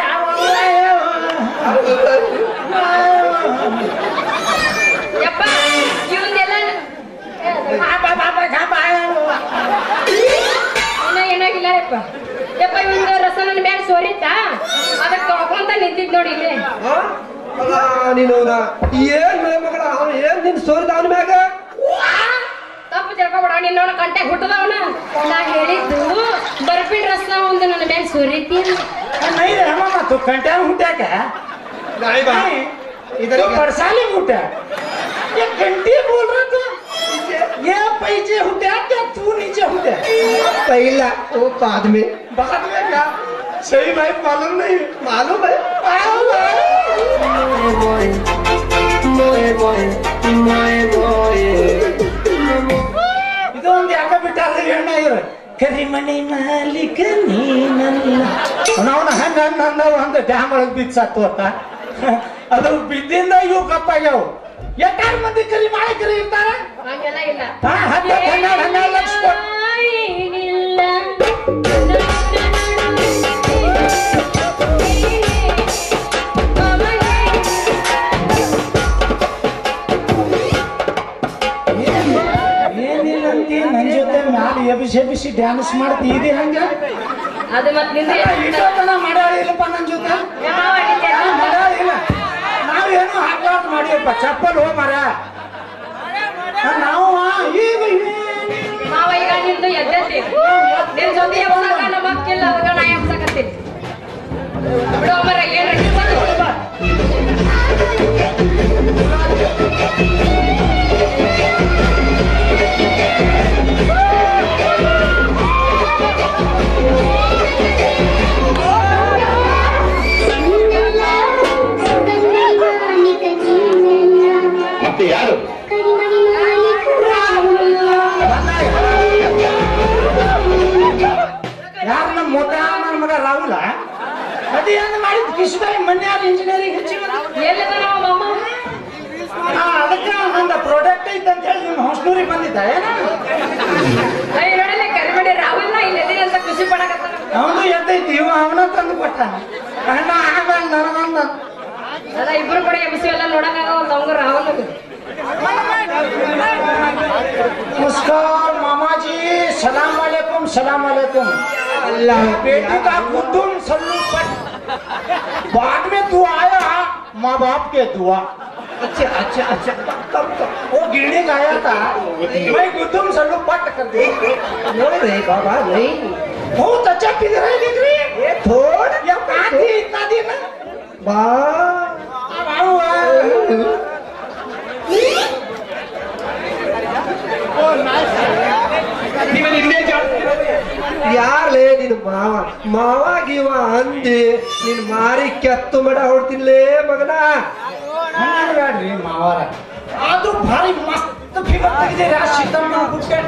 ಯಪ್ಪ ಇವಂದೆಲ್ಲ ಇನ್ನ ಏನಾಗಿಲ್ಲ ಯಪ್ಪ ಯಪ್ಪ ಇವಂದು ರಸ ನನ್ನ ಮ್ಯಾಗ ಸೋರಿತ್ತಾ ಅದಕ್ಕೆ ತೊಳ್ಕೊಂತ ನಿಂತಿದ್ ನೋಡಿ ಇಲ್ಲಿ ಆ? ಅಲ್ಲ ನೀನವನ ಏನ್ ಮಳೆ ಮಗಳ ಅವನು ಏನ್ ನಿನ್ ಸೋರಿದ ಅವನ ಮ್ಯಾಗ ತಪ್ಪು ತಿಳ್ಕೊಬೇಡ ನಿನ್ನವನ ಕಂಟೆ ಹುಟ್ಟದವನ ನಾ ಹೇಳಿದ್ದು ಬರ್ಪಿನ್ ರಸ ಒಂದು ನನ್ನ ಮ್ಯಾಗ ಸೋರಿತಿ नहीं रे मामा तू कंटेन हुट्या क्या नहीं बा। इधर परसाली हुट्या ये घंटी बोल रहा तू ये पैसे हुट्या क्या तू नीचे हुट्या पहला वो बाद में बाद में क्या सही भाई मालूम नहीं मालूम है मालूम है ಇದೊಂದು ಯಾಕ ಬಿಟ್ಟಾರ ಹೆಣ್ಣ ಇವ್ರು ಕರಿಮಣಿ ಮಾಲೀಕ ನೀನಲ್ಲ ಅವನ ಹಂಗ ಹಂಗ ಒಂದು ಡ್ಯಾಮ್ ಒಳಗೆ ಬಿದ್ದು ಸತ್ತು ಅಂತ ಅದು ಬಿದ್ದಿಂದ ಇವು ಕಪ್ಪಾಗ್ಯಾವು ಎಷ್ಟಾರು ಮಂದಿ ಕರಿ ಮಾಲೀಕರು ಇರ್ತಾರ ಹಂಗೆಲ್ಲ ಇಲ್ಲ ಹಾ, ಹತ್ತು ಹನ್ನೆರಡು ಹನ್ನೆರಡು ಲಕ್ಷ ಕೊಟ್ಟು ಏನಿಲ್ಲ ಏನಿಲ್ಲ ಅಂತಿ ನನ್ ಜೊತೆ ಮ್ಯಾಲ ಎಬಿಸಿ ಎಬಿಸಿ ಡ್ಯಾನ್ಸ್ ಮಾಡ್ತಿ ಇದೆ ಹಂಗ ಅದು ಮತ್ ನಿಂದ ಇಷ್ಟೊತ್ತನ ಮಾಡ್ಯಾಳಿಲ್ಲಪ್ಪ ನನ್ ಜೊತೆ ಹಾ, ಮಾಡ್ಯಾಳಿಲ್ಲ ನಾವೇನು ಹಾಕ್ಲಾರ್ದು ಮಾಡಿಯಪ್ಪ ಚಪ್ಪಲ್ ಹೋ ಮರ ನಾವು ಆ, ಈಗ ಏನಿಲ್ಲ. ಮಾವ ಈಗ ನಿಂದು ಎದ್ದೈತಿ ನಿನ್ ಜೊತೆ ಎಬ್ಸಕ ನಮ್ಮ ಅಕ್ಕಿಲ್ಲ ಅದಕ್ಕ ನಾ ಎಬ್ಸಕತ್ತೀನಿ ಬಿಡು ಮರ ಏನ್ ಮತ್ತೆ ಯಾರು ಯಾರು ನಮ್ಮ ಮೊತ್ತ ನನ್ನ ಮಗ ರಾಹುಲ ಅದೇ ಏನು ಮಾಡಿದ್ ಕಿಶುದಾಯಿ ಮನ್ಯಾರ ಇಂಜಿನಿಯರಿಂಗ್ ಹಚ್ಚಿ ಎಲ್ಲಿದ ನಮ್ಮ ಮಮ್ಮ ಅದಕ್ಕೆ ನಂದು ಪ್ರಾಡಕ್ಟ್ ಐತೆ ಅಂತ ಹೇಳಿ ನಿಮ್ಮ ಹೊಸನೂರಿಗೆ ಬಂದಿದ್ದ ಏನ ಅಯ್ಯ ನೋಡಲ್ಲ ಕರಿಮಡಿ ರಾವಲ್ಲ ಇಲ್ಲಿ ಎದಿರಿ ಅಂತ ಖುಷಿ ಪಡಕತ್ತಾನ ಅವನು ಎದ್ದೈತಿ ಇವ ಅವನ ತಂದು ಕೊಟ್ಟ ಅಣ್ಣ ಆಮೇಲೆ ನನಗೊಂದು ಅದ ಇಬ್ರು ಕೂಡ ಎಬ್ಸಿ ಎಲ್ಲ ನೋಡಕ್ಕಾಗ ಒಂದು ಅವಂಗ ರಾವಲ್ नमस्कार मामा जी सलाम वालेकुम सलाम वालेकुम अल्लाह बेटी का कुतुम सल्लू पट बाद में तू आया माँ बाप के दुआ अच्छा अच्छा अच्छा तब तो वो गिरने गाया था मैं कुतुम सल्लू पट कर दे नहीं रे बाबा नहीं बहुत अच्छा पिघल रहा है दिख रही है ये थोड़ा ये कहाँ थी इतना दिन बा अब आओ आओ। ಯಾರ್ಲೇ ನಿನ್ ಮಾವ ಮಾವ ಗೀವ ಅಂದಿ ನಿನ್ ಮಾರಿ ಕೆತ್ತು ಮಡ ಹೊಡ್ತಿನ್ಲೇ ಮಗನ ಹಂಗನ್ಬೇಡ್ರಿ ಮಾವಾರ ಅದು ಭಾರಿ ಮಸ್ತ್ ಮಸ್ತ್ ಫಿಗರ್ ತೆಗೆದಿರ ಸೀತಮ್ಮ ಗುಡ್ಡೆ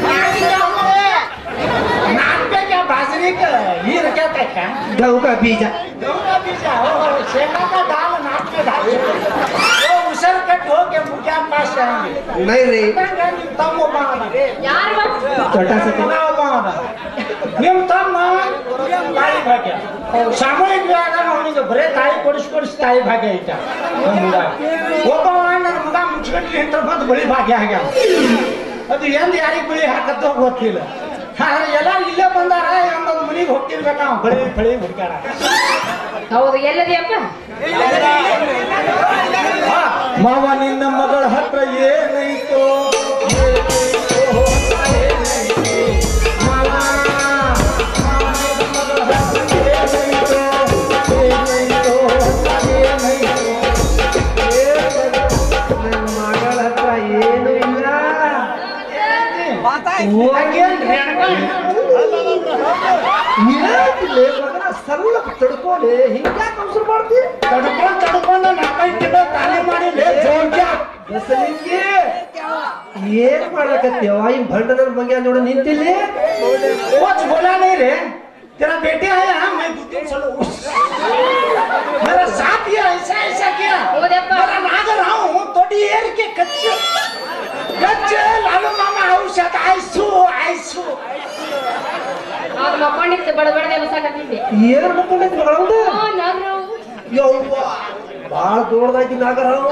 ನಾಟ್ಬೇಕ ಬಾಜರಿಕ ಈ ರಕ್ಯಾಕ ಗೌಕ ಬೀಜ ಗೌಡ ಬೀಜ ಓ ಶೇಂಗಾಕ ದಾಲ್ ನಾಟ್ಕೆ ದಾಲ್ ಓ ಉಸರ್ ಕಟ್ ಹೋಗಿ ಮುಖ್ಯ ಪಾಸ್ ನೈ ರೀ ನಿಮ್ ತಮ್ಮ ಒಬ್ಬ ಅದ. ಯಾರು ಚೋಟ ಸತಿ ಮಗ ಒಬ್ಬ ಅದ. ನಿಮ್ ತಮ್ಮ ತಾಯಿ ಭಾಗ್ಯ ಸಾಮೂಹಿಕ ವಿವಾಹ ಅವನಿಗೆ ಬರೇ ತಾಯಿ ಕೊಡಿಸಿ ಕೊಡಿಸಿ ತಾಯಿ ಭಾಗ್ಯ ಐತ ನಮ್ ಹುಡುಗ. ಒಬ್ಬವ ನನ್ನ ಮಗ ಮುಚ್ಚಿಗಟ್ಲಿ ಅಂತ ಬಂದು ಬಳಿ ಭಾಗ್ಯ ಆಗ್ಯಾವ ಅದು ಎಂದ್ ಯಾರಿಗೆ ಬಳಿ ಹಾಕತ್ತೋ ಗೊತ್ತಿಲ್ಲ ಆದ್ರೆ ಎಲ್ಲಾರು ಇಲ್ಲೇ ಬಂದಾರ ಒಂದೊಂದು ಮನಿಗೆ ಹೋಗ್ತಿರ್ಬೇಕ ನಾವು ಬಳಿ ಬಳಿ ಹುಡುಕಾಡ ಹೌದು ಎಲ್ಲದಿಯಪ್ಪ ಮಾವ ನಿನ್ನ ಮಗಳ ಹತ್ರ ಏನೈತೋ ಏನೈತೋ, ಏನೈತೋ? ಮಾವ, ಮಾವ ನಿನ್ನ ಮಗಳ ಹತ್ರ ಏನೈತೋ, ಏನೈತೋ, ಏನೈತೋ? ನನ್ನ ಮಗಳ ಹತ್ರ ಏನು ಇಲ್ಲ ಹಂಗೇನ್ರಿ ಅಣ್ಣ? ಏನಿಲ್ಲ ಮಗನ ಸ್ವಲ್ಪ ತಡ್ಕೋಲೆ ಹಿಂಗ್ಯಾಕೆ ಅವಸರ ಮಾಡ್ತಿ ತಡ್ಕೊಂಡ್ ತಡ್ಕೊಂಡು ನಾಲ್ಕೈದು ಕಿಲೋ ತಾನೇ ಮಾಡಿಲ್ಲ ಜೋಗ್ಯ ಬಸಲಿಂಗಿ ಏನ್ ಮಾಡಕತ್ತೀವ ಈ ಭಂಡ ನನ್ನ ಮಂಗ್ಯ ನೋಡು ನಿಂತಿಲ್ಲಿ कुछ बोला नहीं रे तेरा बेटे आया मैं दो तीन साल उस मेरा साथ दिया ऐसा ऐसा किया ಹೌದಪ್ಪ मेरा नाग रहा हूँ थोड़ी एर के कच्चे कच्चे लालू मामा औषध आइसु आइसु ಅವ್ರು ಮಕ್ಕೊಂಡಿತ್ತು ಬಡ ಬಡದೆ ಬಸಾಕತ್ತಿದ್ದೆ ಏನ್ ಮಕ್ಕೊಂಡೈತಿ ಮಗಳಂದ ಓ ನಾನು ಯವ್ವ ಬಾಳ ದೊಡ್ಡದಾಗಿ ನಾಗರಾವು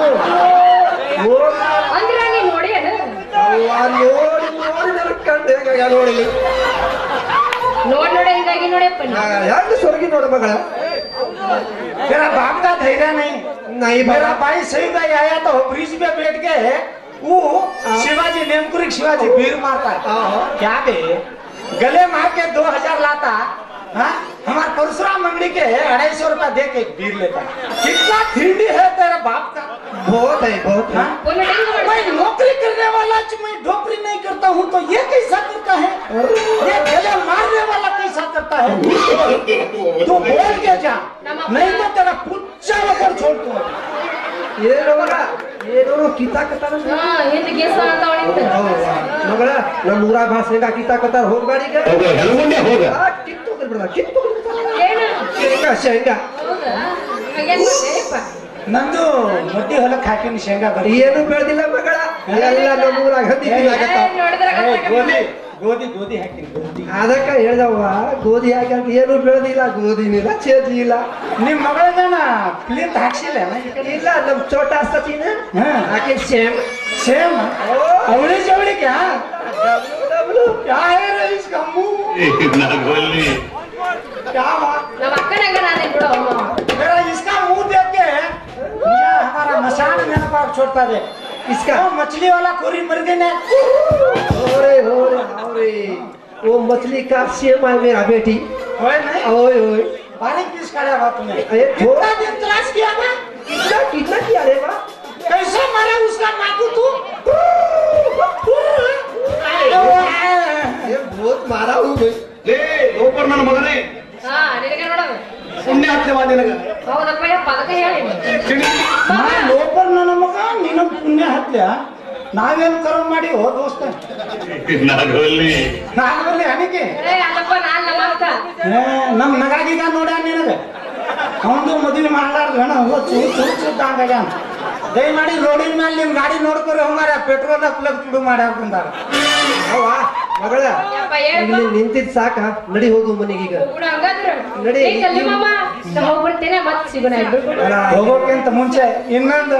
ಅಂದ್ರ ನೀ ನೋಡಿ ಅದ ನೋಡಿ ನೋಡಿ ನನ್ನ ಕಂಡು ಹೇಗಾಗ ನೋಡಿ ನೋಡ್ ನೋಡ ಹಿಂಗಾಗಿ ನೋಡ್ಯಪ್ಪ ನೀ ಹೆಂಗ ಸ್ವರ್ಗಿ ನೋಡ ಮಗಳ तेरा बाप का धैर्य नहीं नहीं मेरा भाई सही भाई आया तो ब्रिज पे बैठ के वो शिवाजी नेमकुरी शिवाजी वीर मारता है क्या बे गले मार के दो हजार लाता हाँ हमारे परशुराम मंगड़ी के अढ़ाई सौ रुपया दे के वीर लेता है कितना थिंडी है तेरे बाप का बहुत है बहुत है हाँ? ಒಂದು ಡೆಂಗ್ ಮಾಡು. मैं नौकरी करने वाला च- मैं नौकरी नहीं करता हूँ तो ये कैसा करता है ये गले मारने वाला कैसा करता है तू बोल के जा नहीं तो तेरा पुच्चा ऊपर छोड़ दूंगा ಏನು ಮಗ ಏನೋ ಕಿತ್ತಾಕತ್ತಾನ ಹಾ ಹಿಂದ್ ಗೇಸ ಅಂತ ಅವಳಿಂದ ಮಗಳ ನಮ್ಮ ಊರಾಗ ಭಾಷೆಗ ಕಿತ್ತಾಕತ್ತಾರ ಹೋಗ್ಬೇಡಿ ಈಗ ಹೋಗ ಹೆಲಗುಂಡೆ ಹೋಗ ಆ, ಕಿತ್ತು ಹೋಗಿರ್ಬಿಡ ಕಿತ್ತು ಹೋಗಿರ್ಬಿಡ. ಏನು ಶೇಂಗಾ ಶೇಂಗಾ ಹೌದಾ ಹಾಗೇನ್ ಮಾಡ್ತೀಯಪ್ಪ? ನಂದು ಮೊಟ್ಟಿ ಹೊಲಕ್ಕೆ ಹಾಕಿನ ಶೇಂಗಾ ಬರೀ ಏನು ಬೆಳೆದಿಲ್ಲ ಮಗಳ ಎಲ್ಲ ನಮ್ಮ ಊರಾಗ ಹಂದಿ ಏ, ತಿನ್ನಾಕತ್ತಾವ ನೋಡಿದ್ರ ಗೋಧಿ ಗೋಧಿ ಗೋಧಿ ಹಾಕಿನಿ ಗೋಧಿ ಅದಕ್ಕ ಹೇಳ್ದವ್ವ ಗೋಧಿ ಹಾಕಿ ಏನು ಬೆಳೆದಿಲ್ಲ ಗೋಧಿನಿಲ್ಲ ಚೇಜಿ ಇಲ್ಲ ನಿಮ್ ಮಗಳನ್ನ ಪ್ಲಿಂತ್ ಹಾಕ್ಸಿಲ್ಲ ಇಲ್ಲ ನಮ್ ಚೋಟ ಸತಿನ ಹಾ. ಹಾಕಿ ಸೇಮ್ ಸೇಮ್ ಅವಳಿ ಜವಳಿ ಕ್ಯಾ क्या है रे इसका मुंह ನಾಗವಲ್ಲಿ क्या बात ನಮ್ಮ ಅಕ್ಕನಂಗ ನಾನೇ ಬಿಡು ಅಮ್ಮ मेरा इसका मुंह देख के मुझे हमारा मसान मेरे पास छोड़ता दे इसका वो मछली वाला कोरी मर गई ने ओरे ओरे ओरे वो मछली का सेम है मेरा बेटी ओए नहीं ओए ओए बारीक पीस काटा बात तूने अरे कितना दिन तलाश किया था कितना कितना किया रे बा कैसे मारा उसका नाकू तू ये बहुत मारा हूँ भाई ಲೇ ಲೋಪರ್ ನನ್ನ ಮಗನೇ ಹಾ ನಿನಗೆ ನೋಡೋದು ಪುಣ್ಯ ಹತ್ತವ ನಿನಗ ಹೌದಪ್ಪ ಯಪ್ಪ ಅದಕ್ಕೆ ಹೇಳಿ ನಾ ಲೋಪರ್ ನನ್ನ ಮಗ ನಿನ್ನ ಪುಣ್ಯ ಹತ್ಯ ನಾವೇನ್ ಕರ್ಮ ಮಾಡಿ ಹೋ ದೋಸ್ತ ನಾಗವಲ್ಲಿ ನಾಲ್ವಲ್ಲಿ ಹಣಿಕೆ ಏ ಅಲ್ಲಪ್ಪ ನಾನ್ ನಮ್ಮ ಅಕ್ಕ ಏ, ನಮ್ ನಗಾಗಿಗ ನೋಡ ನಿನಗ ಅವಂದು ಮದುವೆ ಮಾಡ್ಲಾರ್ದು ಹೆಣ ಹೋ ಚೂ ಚೂ ಚೂದಂಗ ದಯಮಾಡಿ ರೋಡಿನ ಮೇಲೆ ನಿಮ್ ಗಾಡಿ ನೋಡ್ಕೊರಿ ಹಂಗಾರ ಪೆಟ್ರೋಲ್ ಪ್ಲಗ್ ತುಡು ಮಾಡ್ಯಾರ ಬಂದಾರ ಅವ ಮಗಳ ಯಪ್ಪ ಹೇಳಪ್ಪ ಇಲ್ಲಿ ನಿಂತಿದ್ ಸಾಕ ನಡಿ ಹೋಗು ಮನೆಗೀಗ ಕೂಡ ಹಂಗಾದ್ರ ನಡಿ. ಏ ಕಲ್ಲಿ ಮಾಮ ನಾ ಹೋಗ್ಬಿಡ್ತೇನೆ ಮತ್ ಸಿಗೋಣ ಇಬ್ರು ಕೂಡ. ಅಲ್ಲ, ಹೋಗೋಕ್ಕಿಂತ ಮುಂಚೆ ಇನ್ನೊಂದು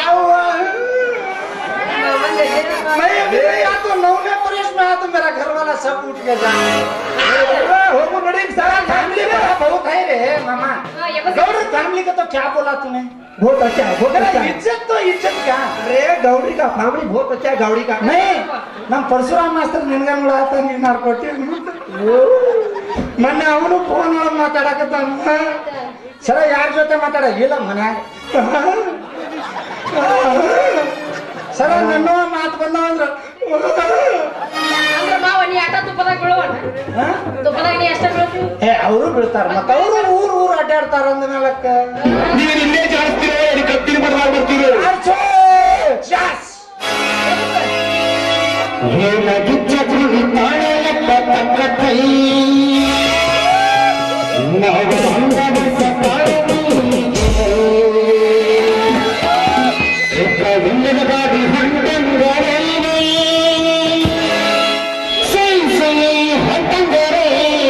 मैं अभी नहीं आता नौवे बरस में आया तो मेरा घर वाला सब उठ के जा ಹೋಗು ನಡಿ सारा फैमिली बड़ा बहुत है रे मामा ಹಾ, ಯಪ್ಪ गौड़ फैमिली का तो क्या बोला तूने बहुत अच्छा है बहुत मेरा अच्छा है इज्जत तो इज्जत क्या अरे गौड़ी का फैमिली बहुत अच्छा है गौड़ी का नहीं ನಮ್ ಪರಶುರಾಮ್ ಮಾಸ್ತರ್ ನಿನ್ಗ ನೋಡಾತ ನೀನ್ ಕೊಟ್ಟಿ ಮೊನ್ನೆ ಅವನು ಫೋನ್ ಒಳಗ್ ಮಾತಾಡಕತ್ತಾನ ಸರ ಯಾರ ಜೊತೆ ಮಾತಾಡ ಇಲ್ಲ ಮನ್ಯಾಗ ಸರ ನನ್ನ ಮಾತು ಬಂದವ ಅಂದ್ರ ಅಂದ್ರ ಮಾವ ನೀ ಆಟ ತುಪ್ಪದಾಗ ಬೀಳುವಣ ಹಾ? ತುಪ್ಪದಾಗ ನೀ ಅಷ್ಟ ಬೀಳ್ತೀವಿ ಏ ಅವರು ಬೀಳ್ತಾರ ಮತ್ತ ಅವರು ಊರ್ ಊರ್ ಅಡ್ಡಾಡ್ತಾರ ಅಂದ ಮೇಲಕ್ಕ ನೀವು ಇಲ್ಲೇ ಜಾಸ್ತಿ ಕತ್ತಿನ ಬದಲಾಗಿ ಬರ್ತೀವಿ ಅರ್ಚೋ! ಜಾಸ್! ಹೇಳಗಿಚ್ಚ ಕುಳಿತಾಳೆ ಎತ್ತ ತಕ್ಕ ಕೈ ನಾವು ಸಂಗಮಿಸ ವಿಲ್ಲದ ಗಾಡಿ ಹೊಂಟಂಗರೇ ಸೈ ಸೈ ಹೊಂಟಂಗರೇ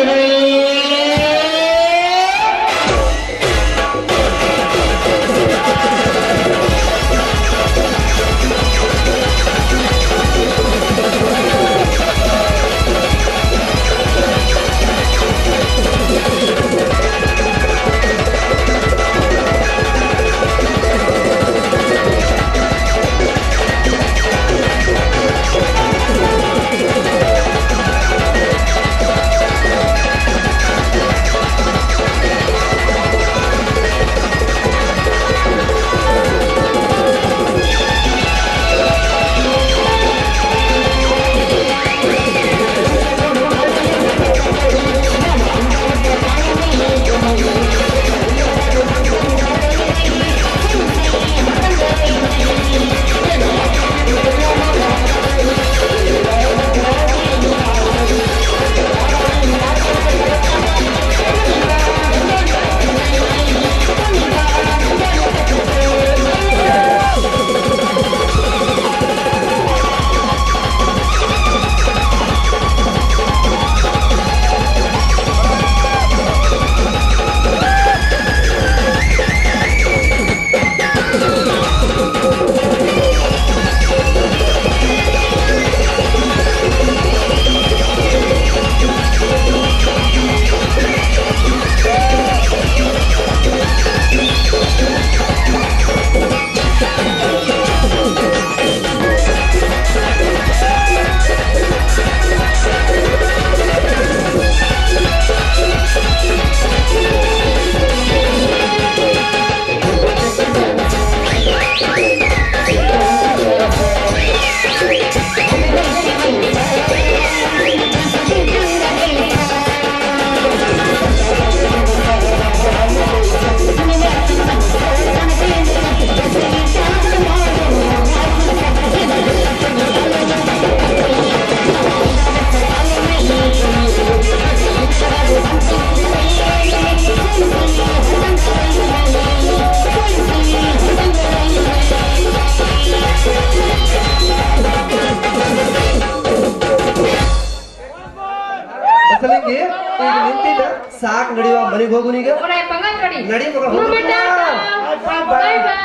ಬಸಲಿಂಗಿ ಈಗ ನಿಂತಿದ್ದ ಸಾಕ್ ನಡಿವ ಮನೆಗೆ ಹೋಗು ನೀಗ ಅವರ ಪಂಗಲ್ ಕಡಿ ನಡಿ ಮಗ, ಹೋಗು. ಹ್ಮ್, ಟಾಟಾ. ಬಾಯ್ ಬಾಯ್.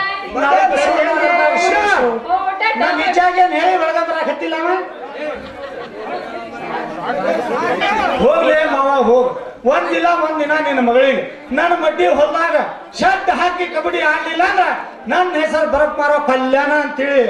ಓ, ಟಾಟಾ. ನಾ ನಿಜಾಗಿ ಏನ್ ಹೇಳಿ ಬೆಳಗಂಬರಾಕತ್ತಿಲ್ಲ ಅವ ಹೋಗ್ಲೇ ಮಾವ ಹೋಗ್ ಒಂದಿಲ್ಲ ಒಂದಿನ ನಿನ್ನ ಮಗಳಿಗೆ ನನ್ನ ಮಡ್ಡಿ ಹೊಲ್ದಾಗ ಶರ್ಟ್ ಹಾಕಿ ಕಬಡ್ಡಿ ಆಡ್ಲಿಲ್ಲ ಅಂದ್ರ ನನ್ನ ಹೆಸರು ಬರಕ್ ಮಾರೋ ಕಲ್ಯಾಣ ಅಂತೇಳಿ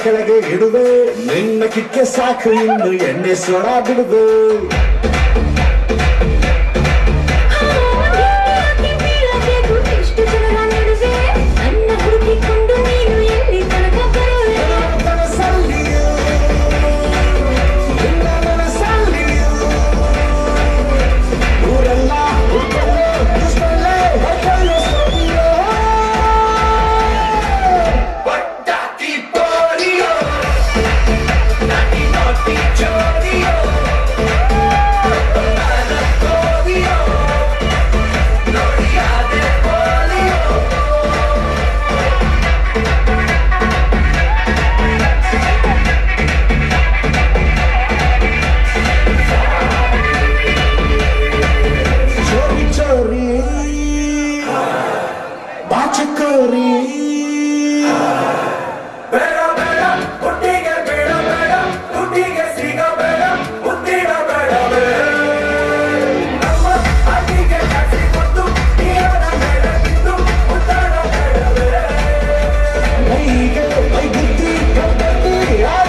ಕೆಳಗೆ ಹಿಡುವೆ ನಿನ್ನ ಕಿಕ್ಕೆ ಸಾಕು ಇನ್ನು ಎಣ್ಣೆ ಸೋಡ ಬಿಡುವೆ ಮನಸ್ಸಲ್ಲಿಯೂ, ನಿನ್ನ ಮನಸ್ಸಲ್ಲಿಯೂ, ಊರೆಲ್ಲ ಹುಟ್ಟಲು, ಇಷ್ಟಲ್ಲೇ ಹೊಟ್ಟಲು ಸವಿಯೋ. ಪಟ್ಟಾಕಿ ಪೋರಿಯೋ, ನಾಟಿ ನಾಟಿ ಚೋರಿಯೋ, ನನ್ನ ಕೋರಿಯೋ, ನೋಡಿಯಾದೆ ಪೋಲಿಯೋ. ಚೋರಿ ಚೋರಿ ಬಾಚಕೋರಿ ಬೇಡ ಬೇಡ ಹುಟ್ಟಿಗೆ ಬೇಡ ಬೇಡ ಹುಟ್ಟಿಗೆ ಸಿಗ ಬೇಡ ಹುಟ್ಟಿಡ ಬೇಡ ನಮ್ಮ ಅಡಿಗೆ ಕಸಿ ಕೊಟ್ಟು ನೀರ ಬೇಡ ಬಿದ್ದು ಮುದ್ದಾಡ ಬೇಡವೇ ಮೈಗೆ ಮೈ ಬುದ್ಧಿ ಕಪ್ಪಿ ಯಾರ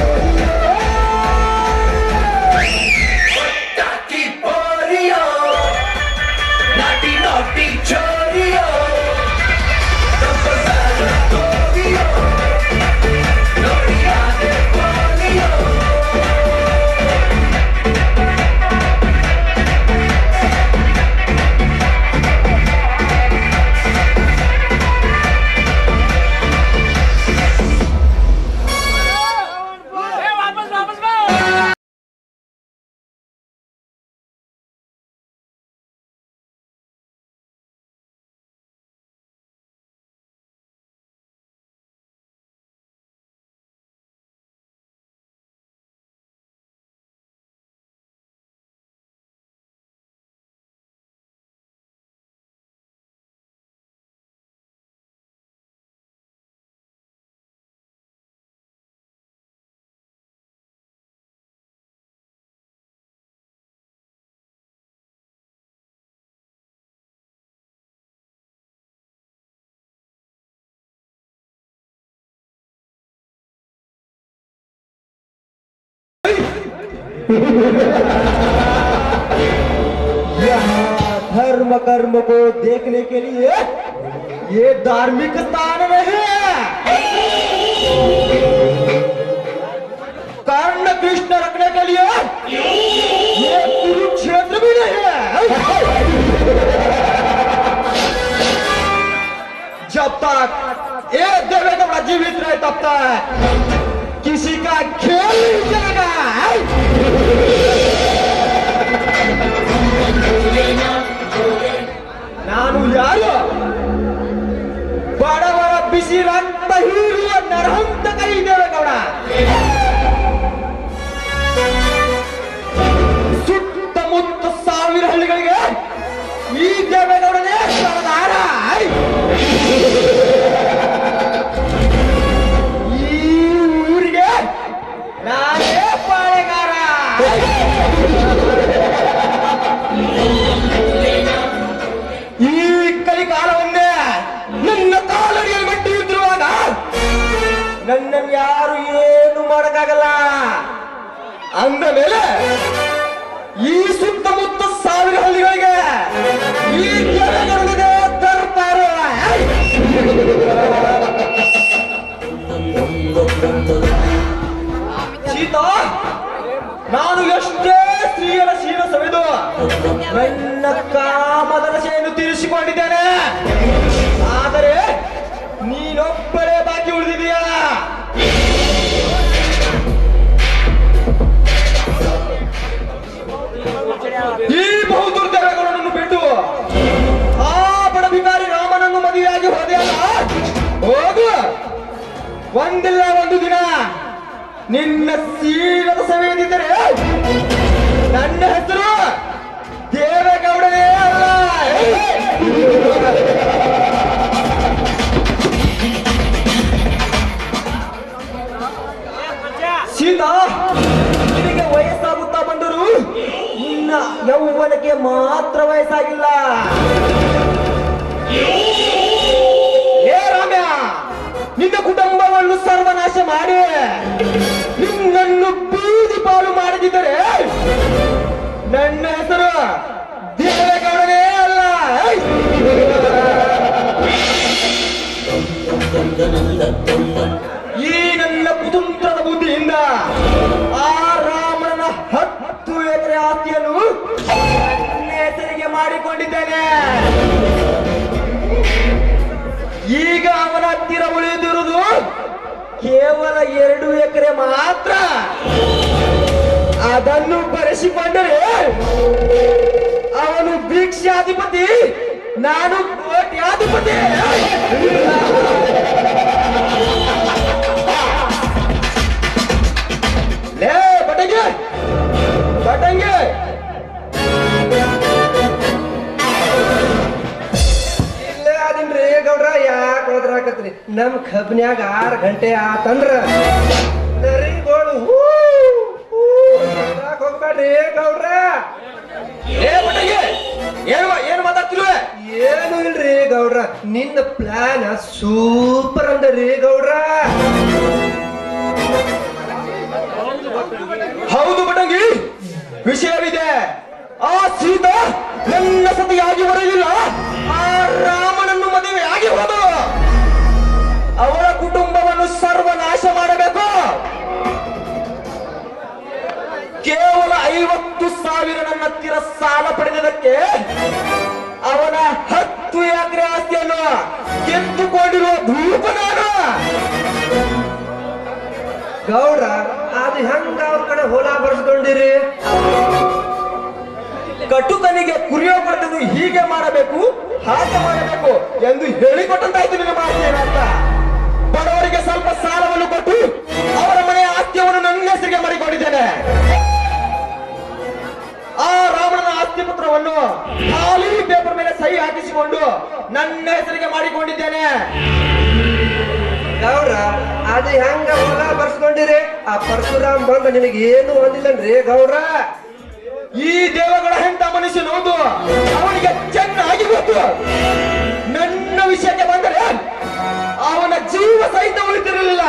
Taki Porio Naughty naughty Chorio Tampazana Torio Noriade Polio यहाँ धर्म कर्म को देखने के लिए ये धार्मिक स्थान नहीं है कर्ण कृष्ण रखने के लिए ये कुरुक्षेत्र भी नहीं है जब तक ये देवेगौड़ा जीवित रहे तब तक किसी का खेल नहीं चलेगा ನಾನು ಯಾರು ಬಡವರ ಬಿಸಿ ರಕ್ತ ಹೀರುವ ನರಹಂತಕ ಈ ದೇವೇಗೌಡ ಸುತ್ತಮುತ್ತ ಸಾವಿರ ಹಳ್ಳಿಗಳಿಗೆ ಈ ದೇವೇಗೌಡನೇ ಸರದಾರ ಈ ಊರಿಗೆ ನಾನೇ ಪಾಳೆಗಾರ ಈ ಕಲಿಕಾಲವನ್ನೇ ನನ್ನ ಕಾಲಡಿಯಲ್ಲಿ ಮಟ್ಟಿ ಇದ್ರುವಾಗ ನನ್ನನ್ನು ಯಾರು ಏನು ಮಾಡಕ್ಕಾಗಲ್ಲ ಅಂದ ಮೇಲೆ ಈ ಸುತ್ತಮುತ್ತ ಸಾವಿರ ಹಳ್ಳಿಗಳಿಗೆ ಈ ಕೆಳಗಡೆ ತರ್ತಾರೆ ಸೀತಾ ನಾನು ಎಷ್ಟೇ ಸ್ತ್ರೀಯರ ಶೀಲ ಸವೆದು ನನ್ನ ಕಾಮದ ನಶೆಯನ್ನು ತೀರಿಸಿಕೊಂಡಿದ್ದೇನೆ ಆದರೆ ನೀನೊಬ್ಬಳೇ ಬಾಕಿ ಉಳಿದಿದೀಯ ಈ ಬಹುದುರ್ದರಗಳನ್ನು ಬಿಟ್ಟು ಆ ಬಡ ಭಿಕಾರಿ ರಾಮನನ್ನು ಮದುವೆಯಾಗಿ ಹೋದೆಯಲ್ಲ ಹೋಗು ಒಂದಿಲ್ಲ ಒಂದು ದಿನ ನಿನ್ನ ಶೀಲದ ಸವೆಯದಿದ್ದರೆ ನನ್ನ ಹೆಸರು ದೇವೇಗೌಡನೇ ಅಲ್ಲ ಸೀತಾ ನಿನಗೆ ವಯಸ್ಸಾಗುತ್ತಾ ಬಂದರು ನಿನ್ನ ಯೌವನಕ್ಕೆ ಮಾತ್ರ ವಯಸ್ಸಾಗಿಲ್ಲ ಏ ರಾಮ್ಯ ನಿನ್ನ ಕುಟುಂಬವನ್ನು ಸರ್ವನಾಶ ಮಾಡಿ ನಿನ್ನನ್ನು ಬೀದಿ ಪಾಲು ಮಾಡದಿದ್ದರೆ ನನ್ನ ಹೆಸರು ದೇವೇಗೌಡನೇ ಅಲ್ಲ ಈ ನನ್ನ ಕುತಂತ್ರದ ಬುದ್ಧಿಯಿಂದ ಆ ರಾಮನ ಹತ್ತು ಎಕರೆ ಆಸ್ತಿಯನ್ನು ನನ್ನ ಹೆಸರಿಗೆ ಮಾಡಿಕೊಂಡಿದ್ದೇನೆ ಈಗ ಅವನ ಹತ್ತಿರ ಉಳಿದಿರುವುದು ಕೇವಲ ಎರಡು ಎಕರೆ ಮಾತ್ರ ಅದನ್ನು ಬರೆಸಿಕೊಂಡರೆ ಅವನು ಭಿಕ್ಷಾಧಿಪತಿ ನಾನು ಕೋಟ್ಯಾಧಿಪತಿ ಲೇ ಬಟಂಗೆ ಬಟಂಗೆ ಇಲ್ಲೇ ಅದನ್ರಿ ಗೌಡ್ರ ಯಾಕೆ ಹೋದ್ರಾಕತ್ರಿ ನಮ್ ಕಬ್ನ್ಯಾಗ ಆರ್ ಗಂಟೆ ಆತಂದ್ರ ನರಿಗಳು ಹೂ, ಹೂ ಅನ್ನೋದ್ರಾಗ್ ಹೋಗ್ಬ್ಯಾಡ್ರಿ ಗೌಡ್ರ ಏ ಬಟಂಗಿ ಏನು ಏನು ಮಾತಾಡ್ತಿಲ್ವ ಏನು ಇಲ್ರಿ ಗೌಡ್ರ ನಿನ್ನ ಪ್ಲಾನ್ ಸೂಪರ್ ಅಂದರಿ ಗೌಡ್ರ ಹೌದು ಬಟಂಗಿ ವಿಷಯವಿದೆ ಆ ಸೀತಾ ನನ್ನ ಸತಿಯಾಗಿ ಬರಲಿಲ್ಲ ಆ ರಾಮನನ್ನು ಮದುವೆ ಆಗಿ ಹೋದಳು ಅವಳ ಕುಟುಂಬವನ್ನು ಸರ್ವನಾಶ ಮಾಡಬೇಕು ಕೇವಲ ಐವತ್ತು ಸಾವಿರ ನನ್ನ ಹತ್ತಿರ ಸಾಲ ಪಡೆದದಕ್ಕೆ ಅವನ ಹತ್ತು ಎಕರೆ ಆಸ್ತಿಯನ್ನು ಕಿತ್ತುಕೊಂಡಿರುವ ಧೂಪ ನಾನು ಗೌಡ್ರ ಅದು ಹೆಂಗ ಅವ್ರ ಕಡೆ ಹೊಲ ಬರ್ಸ್ಕೊಂಡಿರಿ ಕಟುಕನಿಗೆ ಕುರಿಯೋ ಪಡೆದು ಹೀಗೆ ಮಾಡಬೇಕು ಹಾಗೆ ಮಾಡಬೇಕು ಎಂದು ಹೇಳಿಕೊಟ್ಟಂತಾಯ್ತು ನಿನ್ನ ಮಾಡ್ತೇನೆ ಅಂತ ಬಡವರಿಗೆ ಸ್ವಲ್ಪ ಸಾಲವನ್ನು ಕೊಟ್ಟು ಅವರ ಮನೆಯ ಆಸ್ತಿಯನ್ನು ನನ್ನ ಹೆಸರಿಗೆ ಮಾಡಿಕೊಂಡಿದ್ದೇನೆ ಆ ರಾವಣನ ಆಸ್ತಿ ಪತ್ರವನ್ನು ಖಾಲಿ ಪೇಪರ್ ಮೇಲೆ ಸಹಿ ಹಾಕಿಸಿಕೊಂಡು ನನ್ನ ಹೆಸರಿಗೆ ಮಾಡಿಕೊಂಡಿದ್ದೇನೆ ಗೌಡ್ರ ಅದು ಹೆಂಗ ಹೊಲ ಬರ್ಸ್ಕೊಂಡಿರಿ ಆ ಪರಶುರಾಮ್ ಬಂದ ನಿನಗೆ ಏನು ಒಂದಿಲ್ಲನ್ರಿ ಗೌಡ್ರ ಈ ದೇವಗಳ ಹೆಂತ ಮನುಷ್ಯನೋದು ಅವನಿಗೆ ಚೆನ್ನಾಗಿ ಗೊತ್ತು ನನ್ನ ವಿಷಯಕ್ಕೆ ಬಂದರೆ ಅವನ ಜೀವ ಸಹಿತ ಉಳಿತಿರಲಿಲ್ಲ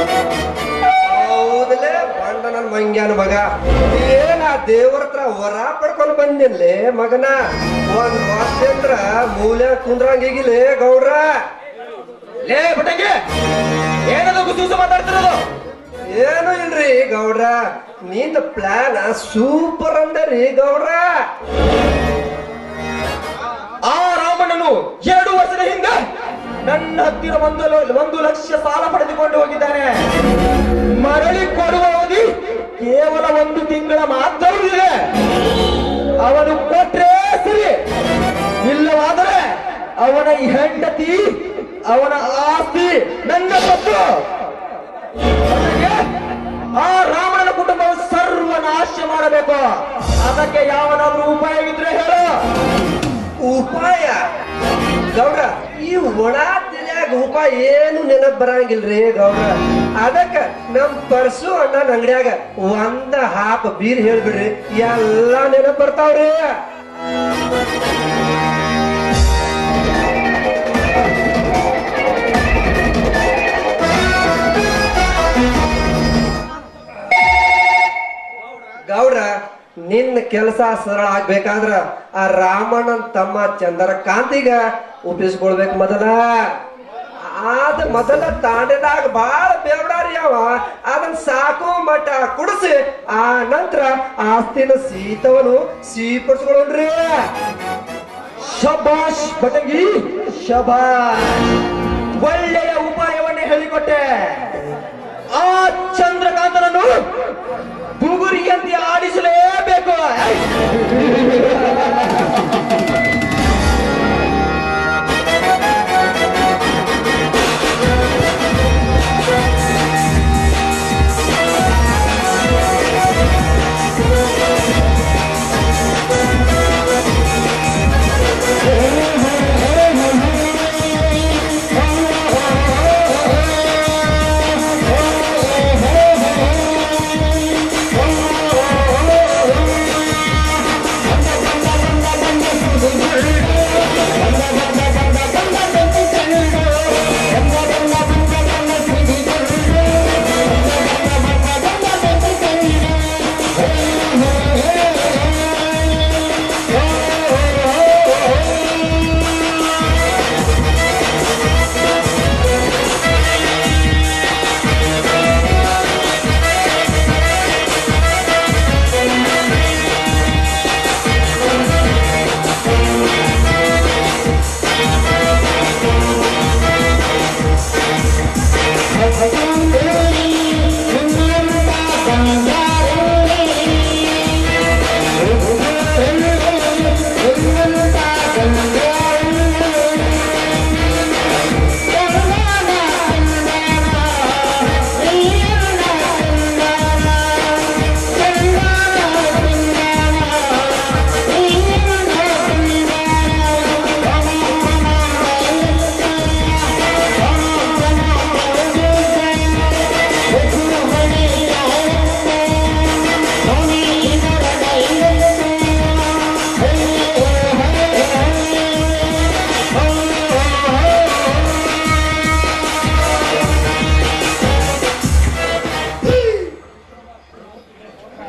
ಹೌದಲೇ ಬಂಡ ನನ್ ಮಂಗ್ಯಾನ ಮಗ ಏನ ದೇವ್ರ ಹತ್ರ ವರ ಪಡ್ಕೊಂಡು ಬಂದಿನ್ಲೆ ಮಗನ ಒಂದ್ ವಾಸ್ಯಂದ್ರ ಮೂಲೆ ಕುಂದ್ರಂಗಿಗಿಲೆ ಗೌಡ್ರ ಲೇ ಬಟಂಗೆ ಏನದು ಗುಸೂಸು ಮಾತಾಡ್ತಿರೋದು ಏನು ಇಲ್ರಿ ಗೌಡ್ರ ನಿಂದ ಪ್ಲಾನ್ ಸೂಪರ್ ಅಂದರಿ ಗೌಡ್ರ ಆ ರಾಮಣ್ಣನು ಎರಡು ವರ್ಷದ ಹಿಂದೆ ನನ್ನ ಹತ್ತಿರ ಒಂದು ಲ- ಒಂದು ಲಕ್ಷ ಸಾಲ ಪಡೆದುಕೊಂಡು ಹೋಗಿದ್ದಾನೆ ಮರಳಿ ಕೊಡುವ ಅವಧಿ ಕೇವಲ ಒಂದು ತಿಂಗಳ ಮಾತ್ರ ಉಳಿದಿದೆ ಅವನು ಕೊಟ್ರೆ ಸರಿ ಇಲ್ಲವಾದರೆ ಅವನ ಈ ಹೆಂಡತಿ ಅವನ ಆಸ್ತಿ ನನ್ನ ಸತ್ತು ಅದಕ್ಕೆ ಆ ರಾಮನ ಕುಟುಂಬವು ಸರ್ವನಾಶ ಮಾಡಬೇಕು ಅದಕ್ಕೆ ಯಾವನಾದ್ರೂ ಉಪಾಯವಿದ್ರೆ ಹೇಳು ಉಪಾಯ ಗೌಡ್ರ ಈ ಒಣ ತಲ್ಯಾಗ ಉಪಾಯ ಏನು ನೆನಪ್ ಬರಂಗಿಲ್ರಿ ಗೌಡ್ರ ಅದಕ್ಕ ನಮ್ ಪರ್ಸು ಅಣ್ಣನ ಅಂಗಡ್ಯಾಗ ಒಂದ ಹಾಪ್ ಬೀರ್ ಹೇಳ್ಬಿಡ್ರಿ ಎಲ್ಲಾ ನೆನಪ್ ಬರ್ತಾವ್ರಿ ಗೌಡ್ರ ನಿನ್ನ ಕೆಲಸ ಸರಳ ಆಗ್ಬೇಕಾದ್ರ ಆ ರಾಮಣ್ಣನ್ ತಮ್ಮ ಚಂದ್ರಕಾಂತಿಗ ಒಪ್ಪಿಸ್ಕೊಳ್ಬೇಕು ಮೊದಲ ಆದ ಮೊದಲ ತಾಂಡದಾಗ ಬಾಳ ಬೇವಡಾರಿ ಅವ ಅದನ್ನ ಸಾಕೋ ಮಟ್ಟ ಕುಡಿಸಿ ಆ ನಂತರ ಆಸ್ತಿನ ಸೀತವನು ಸೀಪಡಿಸ್ಕೊಳ್ಳೋಣ್ರಿ ಶಬಾಷ್ ಬಟಂಗಿ ಶಬಾಷ್ ಒಳ್ಳೆಯ ಉಪಾಯವನ್ನೇ ಹೇಳಿಕೊಟ್ಟೆ ಆ ಚಂದ್ರಕಾಂತನನ್ನು ಬುಗುರಿಯಂತೆ ಆಡಿಸಲೇಬೇಕು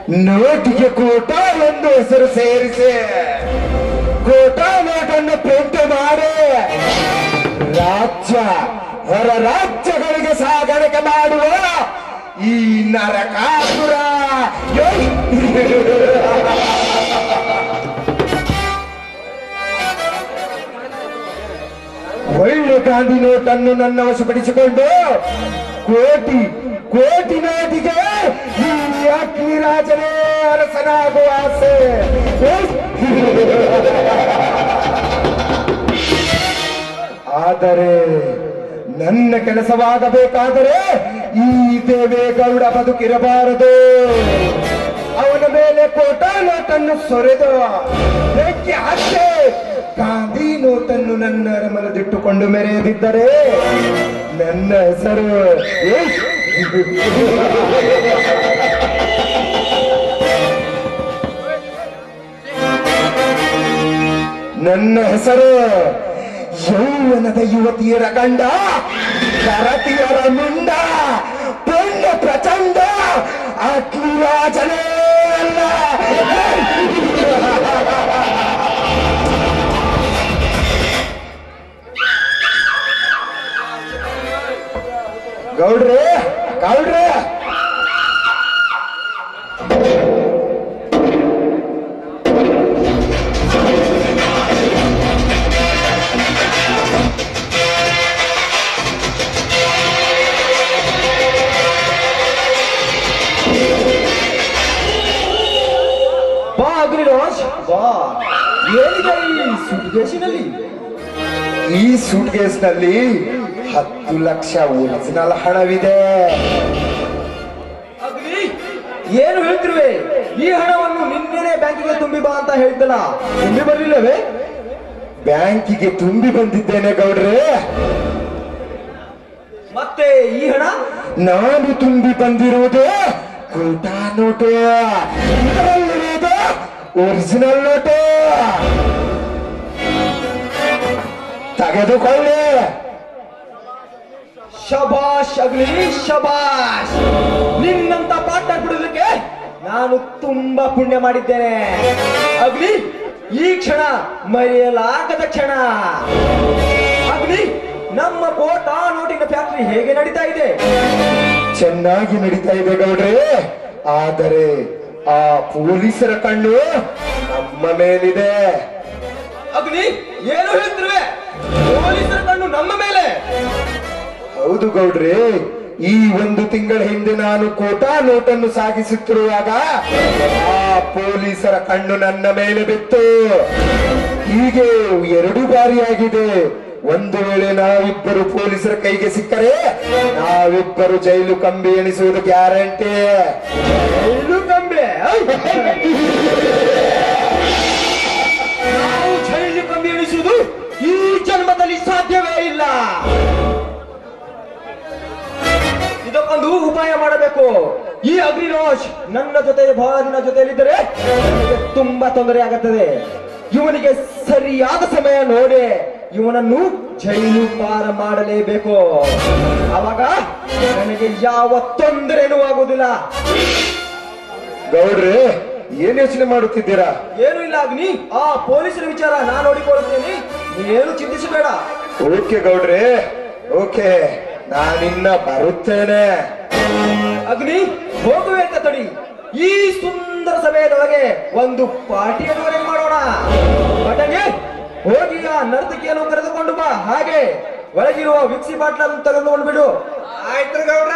ನೋಟಿಗೆ ಕೋಟ ಒಂದು ಹೆಸರು ಸೇರಿಸಿ ಕೋಟ ನೋಟನ್ನು ಪ್ರಿಂಟ್ ಮಾಡಿ ರಾಜ್ಯ ಹೊರ ರಾಜ್ಯಗಳಿಗೆ ಸಾಗಾಣಿಕೆ ಮಾಡುವ ಈ ನರಕಾಸುರ ಯೋಯ್! ಒಳ್ಳೆ ಗಾಂಧಿ ನೋಟನ್ನು ನನ್ನ ವಶಪಡಿಸಿಕೊಂಡು ಕೋಟಿ ಕೋಟಿ ನೋಟಿಗೆ ಈ ಅಗ್ನಿರಾಜನೇ ಅರಸನಾಗುವ ಆಸೆ ಆದರೆ ನನ್ನ ಕೆಲಸವಾಗಬೇಕಾದರೆ ಈ ದೇವೇಗೌಡ ಬದುಕಿರಬಾರದು ಅವನ ಮೇಲೆ ಕೋಟಾ ನೋಟನ್ನು ಸೊರೆದು ಬೆಂಕಿ ಹಾಕಿ ಗಾಂಧಿ ನೋಟನ್ನು ನನ್ನ ಅರಮನದಿಟ್ಟುಕೊಂಡು ಮೆರೆಯದಿದ್ದರೆ ನನ್ನ ಹೆಸರು ಏ? ನನ್ನ ಹೆಸರು ಯೌವನದ ಯುವತಿಯರ ಗಂಡ ಕರತಿಯರ ಮುಂಡ ಪುಣ್ಯ ಪ್ರಚಂಡ ಅಗ್ನಿರಾಜನೇ ಅಲ್ಲ ಗೌಡ್ರೆ ಗೌಡ್ರೆ ಬಾ ಅಗ್ನಿರಾಜ್ ಬಾ ಏನಿದೆ ಈ ಸುಟ್ಕೇಸಿನಲ್ಲಿ ಈ ಸೂಟ್ಕೇಸ್ ನಲ್ಲಿ ಹತ್ತು ಲಕ್ಷ ಒರಿಜಿನಲ್ ಹಣವಿದೆ ಅಗ್ನಿ ಏನು ಹೇಳ್ತಿರುವೆ ಈ ಹಣವನ್ನು ನಿನ್ನೆನೆ ಬ್ಯಾಂಕಿಗೆ ತುಂಬಿ ಬಾ ಅಂತ ಹೇಳ್ತಲ್ಲ ತುಂಬಿ ಬರ್ಲಿಲ್ಲವೇ ಬ್ಯಾಂಕಿಗೆ ತುಂಬಿ ಬಂದಿದ್ದೇನೆ ಗೌಡ್ರೆ ಮತ್ತೆ ಈ ಹಣ ನಾನು ತುಂಬಿ ಬಂದಿರುವುದು ಕೋಟಾ ನೋಟು ಇದರಲ್ಲಿರುವುದು ಒರಿಜಿನಲ್ ನೋಟು ತೆಗೆದುಕೊಳ್ಳಿ ಶಬಾಷ್ ಅಗ್ನಿ ಶಬಾಷ್ ನಿನ್ನಂತ ಪಾರ್ಟ್ನರ್ ಬಿಡೋದಕ್ಕೆ ನಾನು ತುಂಬಾ ಪುಣ್ಯ ಮಾಡಿದ್ದೇನೆ ಅಗ್ನಿ ಈ ಕ್ಷಣ ಮರೆಯಲಾಗದ ಕ್ಷಣ ಅಗ್ನಿ ನಮ್ಮ ಕೋಟಾ ನೋಟಿನ ಫ್ಯಾಕ್ಟರಿ ಹೇಗೆ ನಡೀತಾ ಇದೆ ಚೆನ್ನಾಗಿ ನಡೀತಾ ಇದೆ ಗೌಡ್ರೆ ಆದರೆ ಆ ಪೊಲೀಸರ ಕಣ್ಣು ನಮ್ಮ ಮೇಲಿದೆ ಅಗ್ನಿ ಏನು ಹೇಳ್ತಿರುವೆ ಪೊಲೀಸರ ಕಣ್ಣು ನಮ್ಮ ಮೇಲೆ ಹೌದು ಗೌಡ್ರೆ ಈ ಒಂದು ತಿಂಗಳ ಹಿಂದೆ ನಾನು ಕೋಟಾ ನೋಟನ್ನು ಸಾಗಿಸುತ್ತಿರುವಾಗ ಆ ಪೊಲೀಸರ ಕಣ್ಣು ನನ್ನ ಮೇಲೆ ಬಿತ್ತು ಹೀಗೆ ಎರಡು ಬಾರಿ ಆಗಿದೆ ಒಂದು ವೇಳೆ ನಾವಿಬ್ಬರು ಪೊಲೀಸರ ಕೈಗೆ ಸಿಕ್ಕರೆ ನಾವಿಬ್ಬರು ಜೈಲು ಕಂಬಿ ಎಣಿಸುವುದು ಗ್ಯಾರಂಟಿ ಜೈಲು ಕಂಬೆ ನಾವು ಜೈಲು ಕಂಬಿ ಎಣಿಸುವುದು ಈ ಜನ್ಮದಲ್ಲಿ ಸಾಧ್ಯವೇ ಇಲ್ಲ ಇದಕ್ಕೊಂದು ಉಪಾಯ ಮಾಡಬೇಕು ಈ ಅಗ್ನಿರೋಷ್ ನನ್ನ ಜೊತೆ ಬಹಳ ದಿನ ಜೊತೆಯಲ್ಲಿದ್ದರೆ ನನಗೆ ತುಂಬಾ ತೊಂದರೆ ಆಗುತ್ತದೆ ಇವನಿಗೆ ಸರಿಯಾದ ಸಮಯ ನೋಡಿ ಇವನನ್ನು ಜೈಲು ಪಾರ ಮಾಡಲೇಬೇಕು ಅವಾಗ ನನಗೆ ಯಾವ ತೊಂದರೆನೂ ಆಗುವುದಿಲ್ಲ ಗೌಡ್ರೆ ಏನ್ ಯೋಚನೆ ಮಾಡುತ್ತಿದ್ದೀರಾ ಏನು ಇಲ್ಲ ಅಗ್ನಿ ಆ ಪೊಲೀಸರ ವಿಚಾರ ನಾನು ನೋಡಿಕೊಳ್ಳುತ್ತೇನೆ ನೀನು ಚಿಂತಿಸಬೇಡ ಓಕೆ ಗೌಡ್ರೆ ಓಕೆ ನಾನಿನ್ನ ಬರುತ್ತೇನೆ ಅಗ್ನಿ ಹೋಗುವೆ ಅಂತ ತಡಿ ಈ ಸುಂದರ ಸಮಯದೊಳಗೆ ಒಂದು ಪಾರ್ಟಿಯನ್ನು ಅರೇಂಜ್ ಮಾಡೋಣ ಬಟನ್ಗೆ ಹೋಗಿ ಆ ನರ್ತಕಿಯನ್ನು ಕರೆದುಕೊಂಡು ಬಾ ಹಾಗೆ ಒಳಗಿರುವ ವಿಕ್ಸಿ ಬಾಟ್ಲನ್ನು ತೆಗೆದುಕೊಂಡು ಬಿಡು ಆಯ್ತು ಗೌಡ್ರ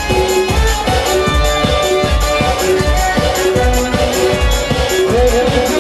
¡Vamos!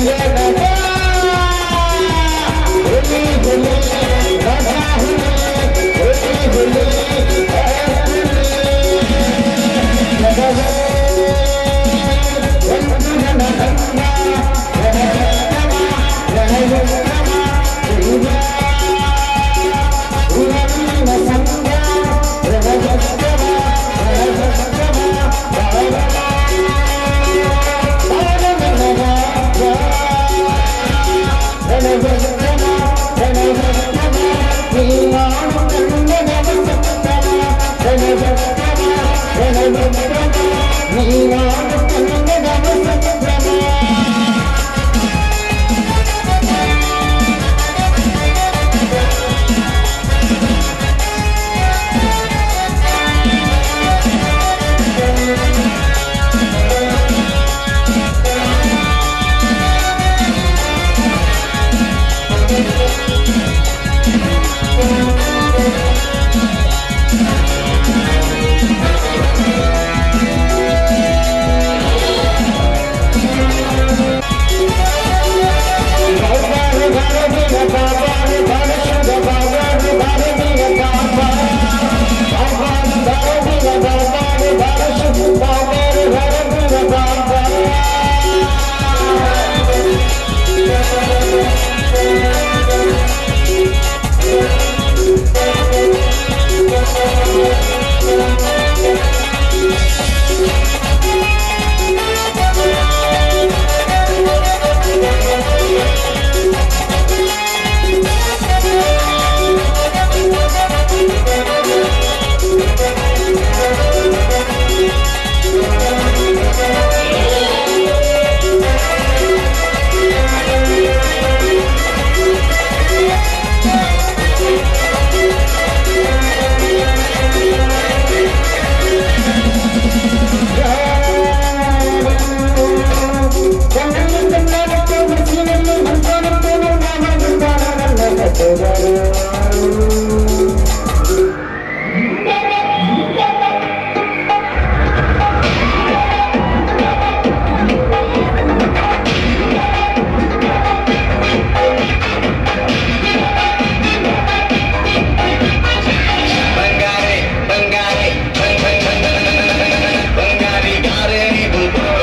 ಬಂಗಾರಿ ಬಂಗಾರಿ ಬಂಗಾರಿ ಯಾರೇ ನೀವು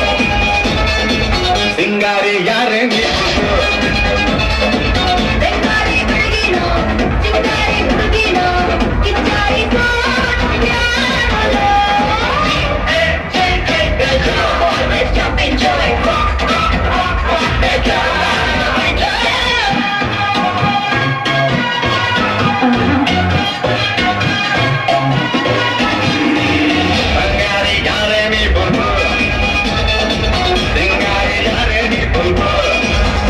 ಸಿಂಗಾರಿ ಯಾರೇ ನೀವು Bengali ಬೆಳಗಿನೋ Chingari ಹುಡುಗಿನೋ ಕಿಚ್ಚಾರಿ Jump and joy. ಬಂಗಾರಿ ಯಾರೇ ನೀವು ಸಿಂಗಾರಿ ಯಾರೇ ನೀವು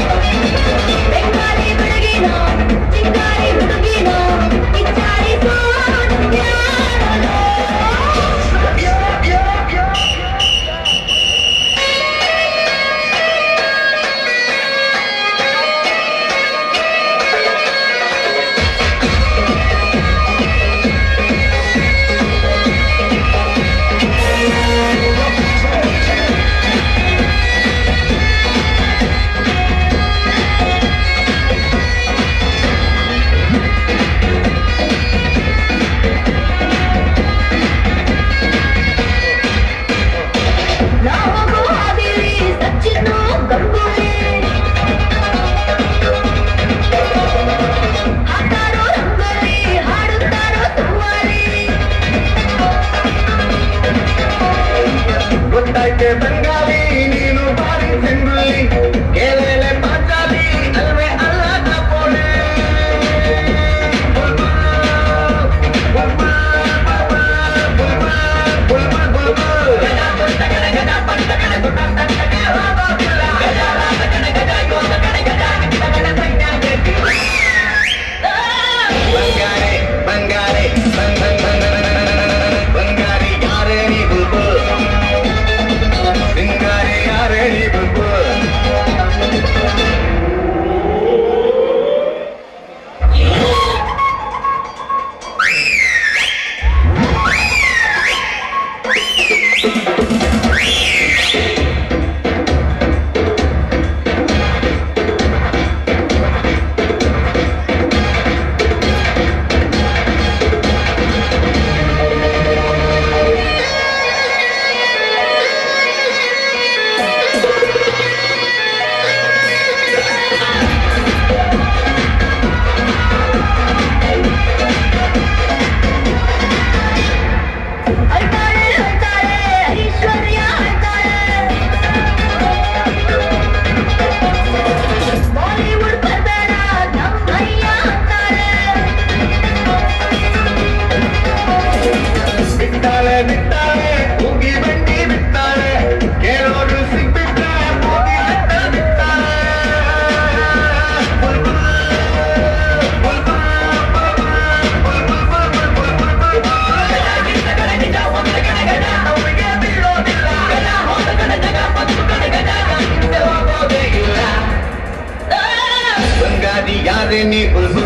ಯಾರೇ ನೀ ಹುಡುಗ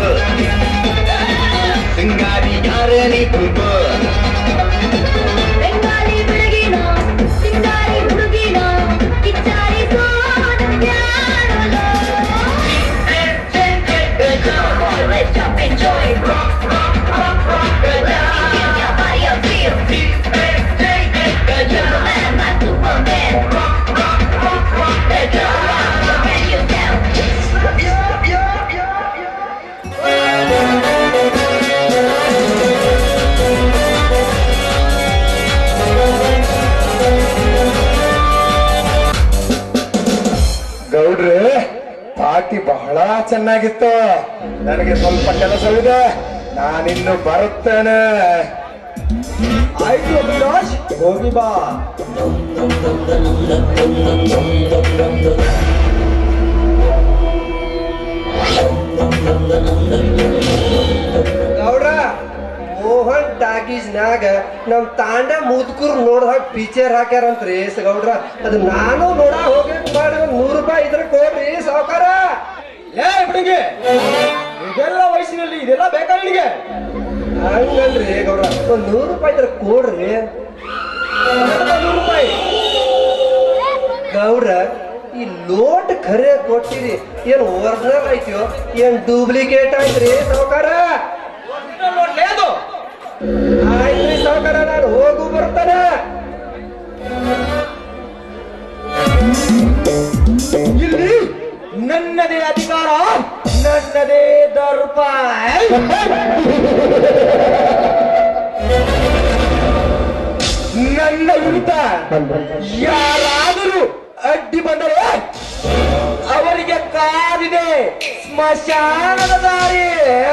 ಸಿಂಗಾರಿ ಯಾರೇ ನೀ ಹುಡುಗ ಬೆಂಗಾಲಿ ಬೆಳಗಿನೋ ಸಿಂಗಾರಿ ಹುಡುಗಿನೋ ಕಿಚ್ಚಾರಿ Let's jump and join. Rock, rock, rock, rock. Good down. Give your body a feel. Good job, man, my superman. Rock, rock, rock, rock. Let's go. Rock, you down. ಗೌಡ್ರೆ ಪಾರ್ಟಿ ಬಹಳ ಚೆನ್ನಾಗಿತ್ತು ನನಗೆ ಸ್ವಲ್ಪ ಕೆಲಸವಿದೆ ನಾನಿನ್ನು ಬರುತ್ತೇನೆ ಆಯ್ತು ಅಭಿಲಾಷ್ ಹೋಗಿ ಬಾ ಗೌಡ್ರ ಮೋಹನ್ ಟಾಕೀಸ್ನಾಗ ನಮ್ ತಾಂಡ ಮುದ್ಕುರ್ ನೋಡ್ದಾಗ ಪಿಕ್ಚರ್ ಹಾಕ್ಯಾರಂತ್ರಿ ಸ ಗೌಡ್ರ ಅದು ನಾನು ನೋಡ ಹೋಗಿ ಮಾಡಿ ಒಂದ್ ನೂರು ರೂಪಾಯಿ ಇದ್ರ ಕೊಡ್ರಿ ಸಾವುಕಾರ ಏ ಹುಡುಗಿ ಇದೆಲ್ಲ ವಯಸ್ಸಿನಲ್ಲಿ ಇದೆಲ್ಲ ಬೇಕಾ ನಿನಗೆ ಹಂಗಲ್ರಿ ಗೌಡ್ರ ಒಂದ್ ನೂರು ರೂಪಾಯಿ ಇದ್ರ ಕೊಡ್ರಿ ನೂರು ರೂಪಾಯಿ ಗೌಡ್ರ ಈ ಲೋಟ್ ಖರೆ ಕೊಟ್ಟಿರಿ ಏನ್ ಒರಿಜಿನಲ್ ಐತಿಯೋ ಏನ್ ಡೂಪ್ಲಿಕೇಟ್ ಐತ್ರಿ ಸಾವುಕಾರ ನೋಡ್ಲೇ ಅದು ಆಯ್ತ್ರಿ ಸಾವುಕಾರ ನಾನು ಹೋಗು ಬರ್ತಾನೆ ಇಲ್ಲಿ ನನ್ನದೇ ಅಧಿಕಾರ ನನ್ನದೇ ದರ್ಪ ನನ್ನ ವಿರುದ್ಧ ಯಾರಾದರೂ ಅಡ್ಡಿ ಬಂದರೆ ಅವರಿಗೆ ಕಾದಿದೆ ಸ್ಮಶಾನದ ದಾರಿ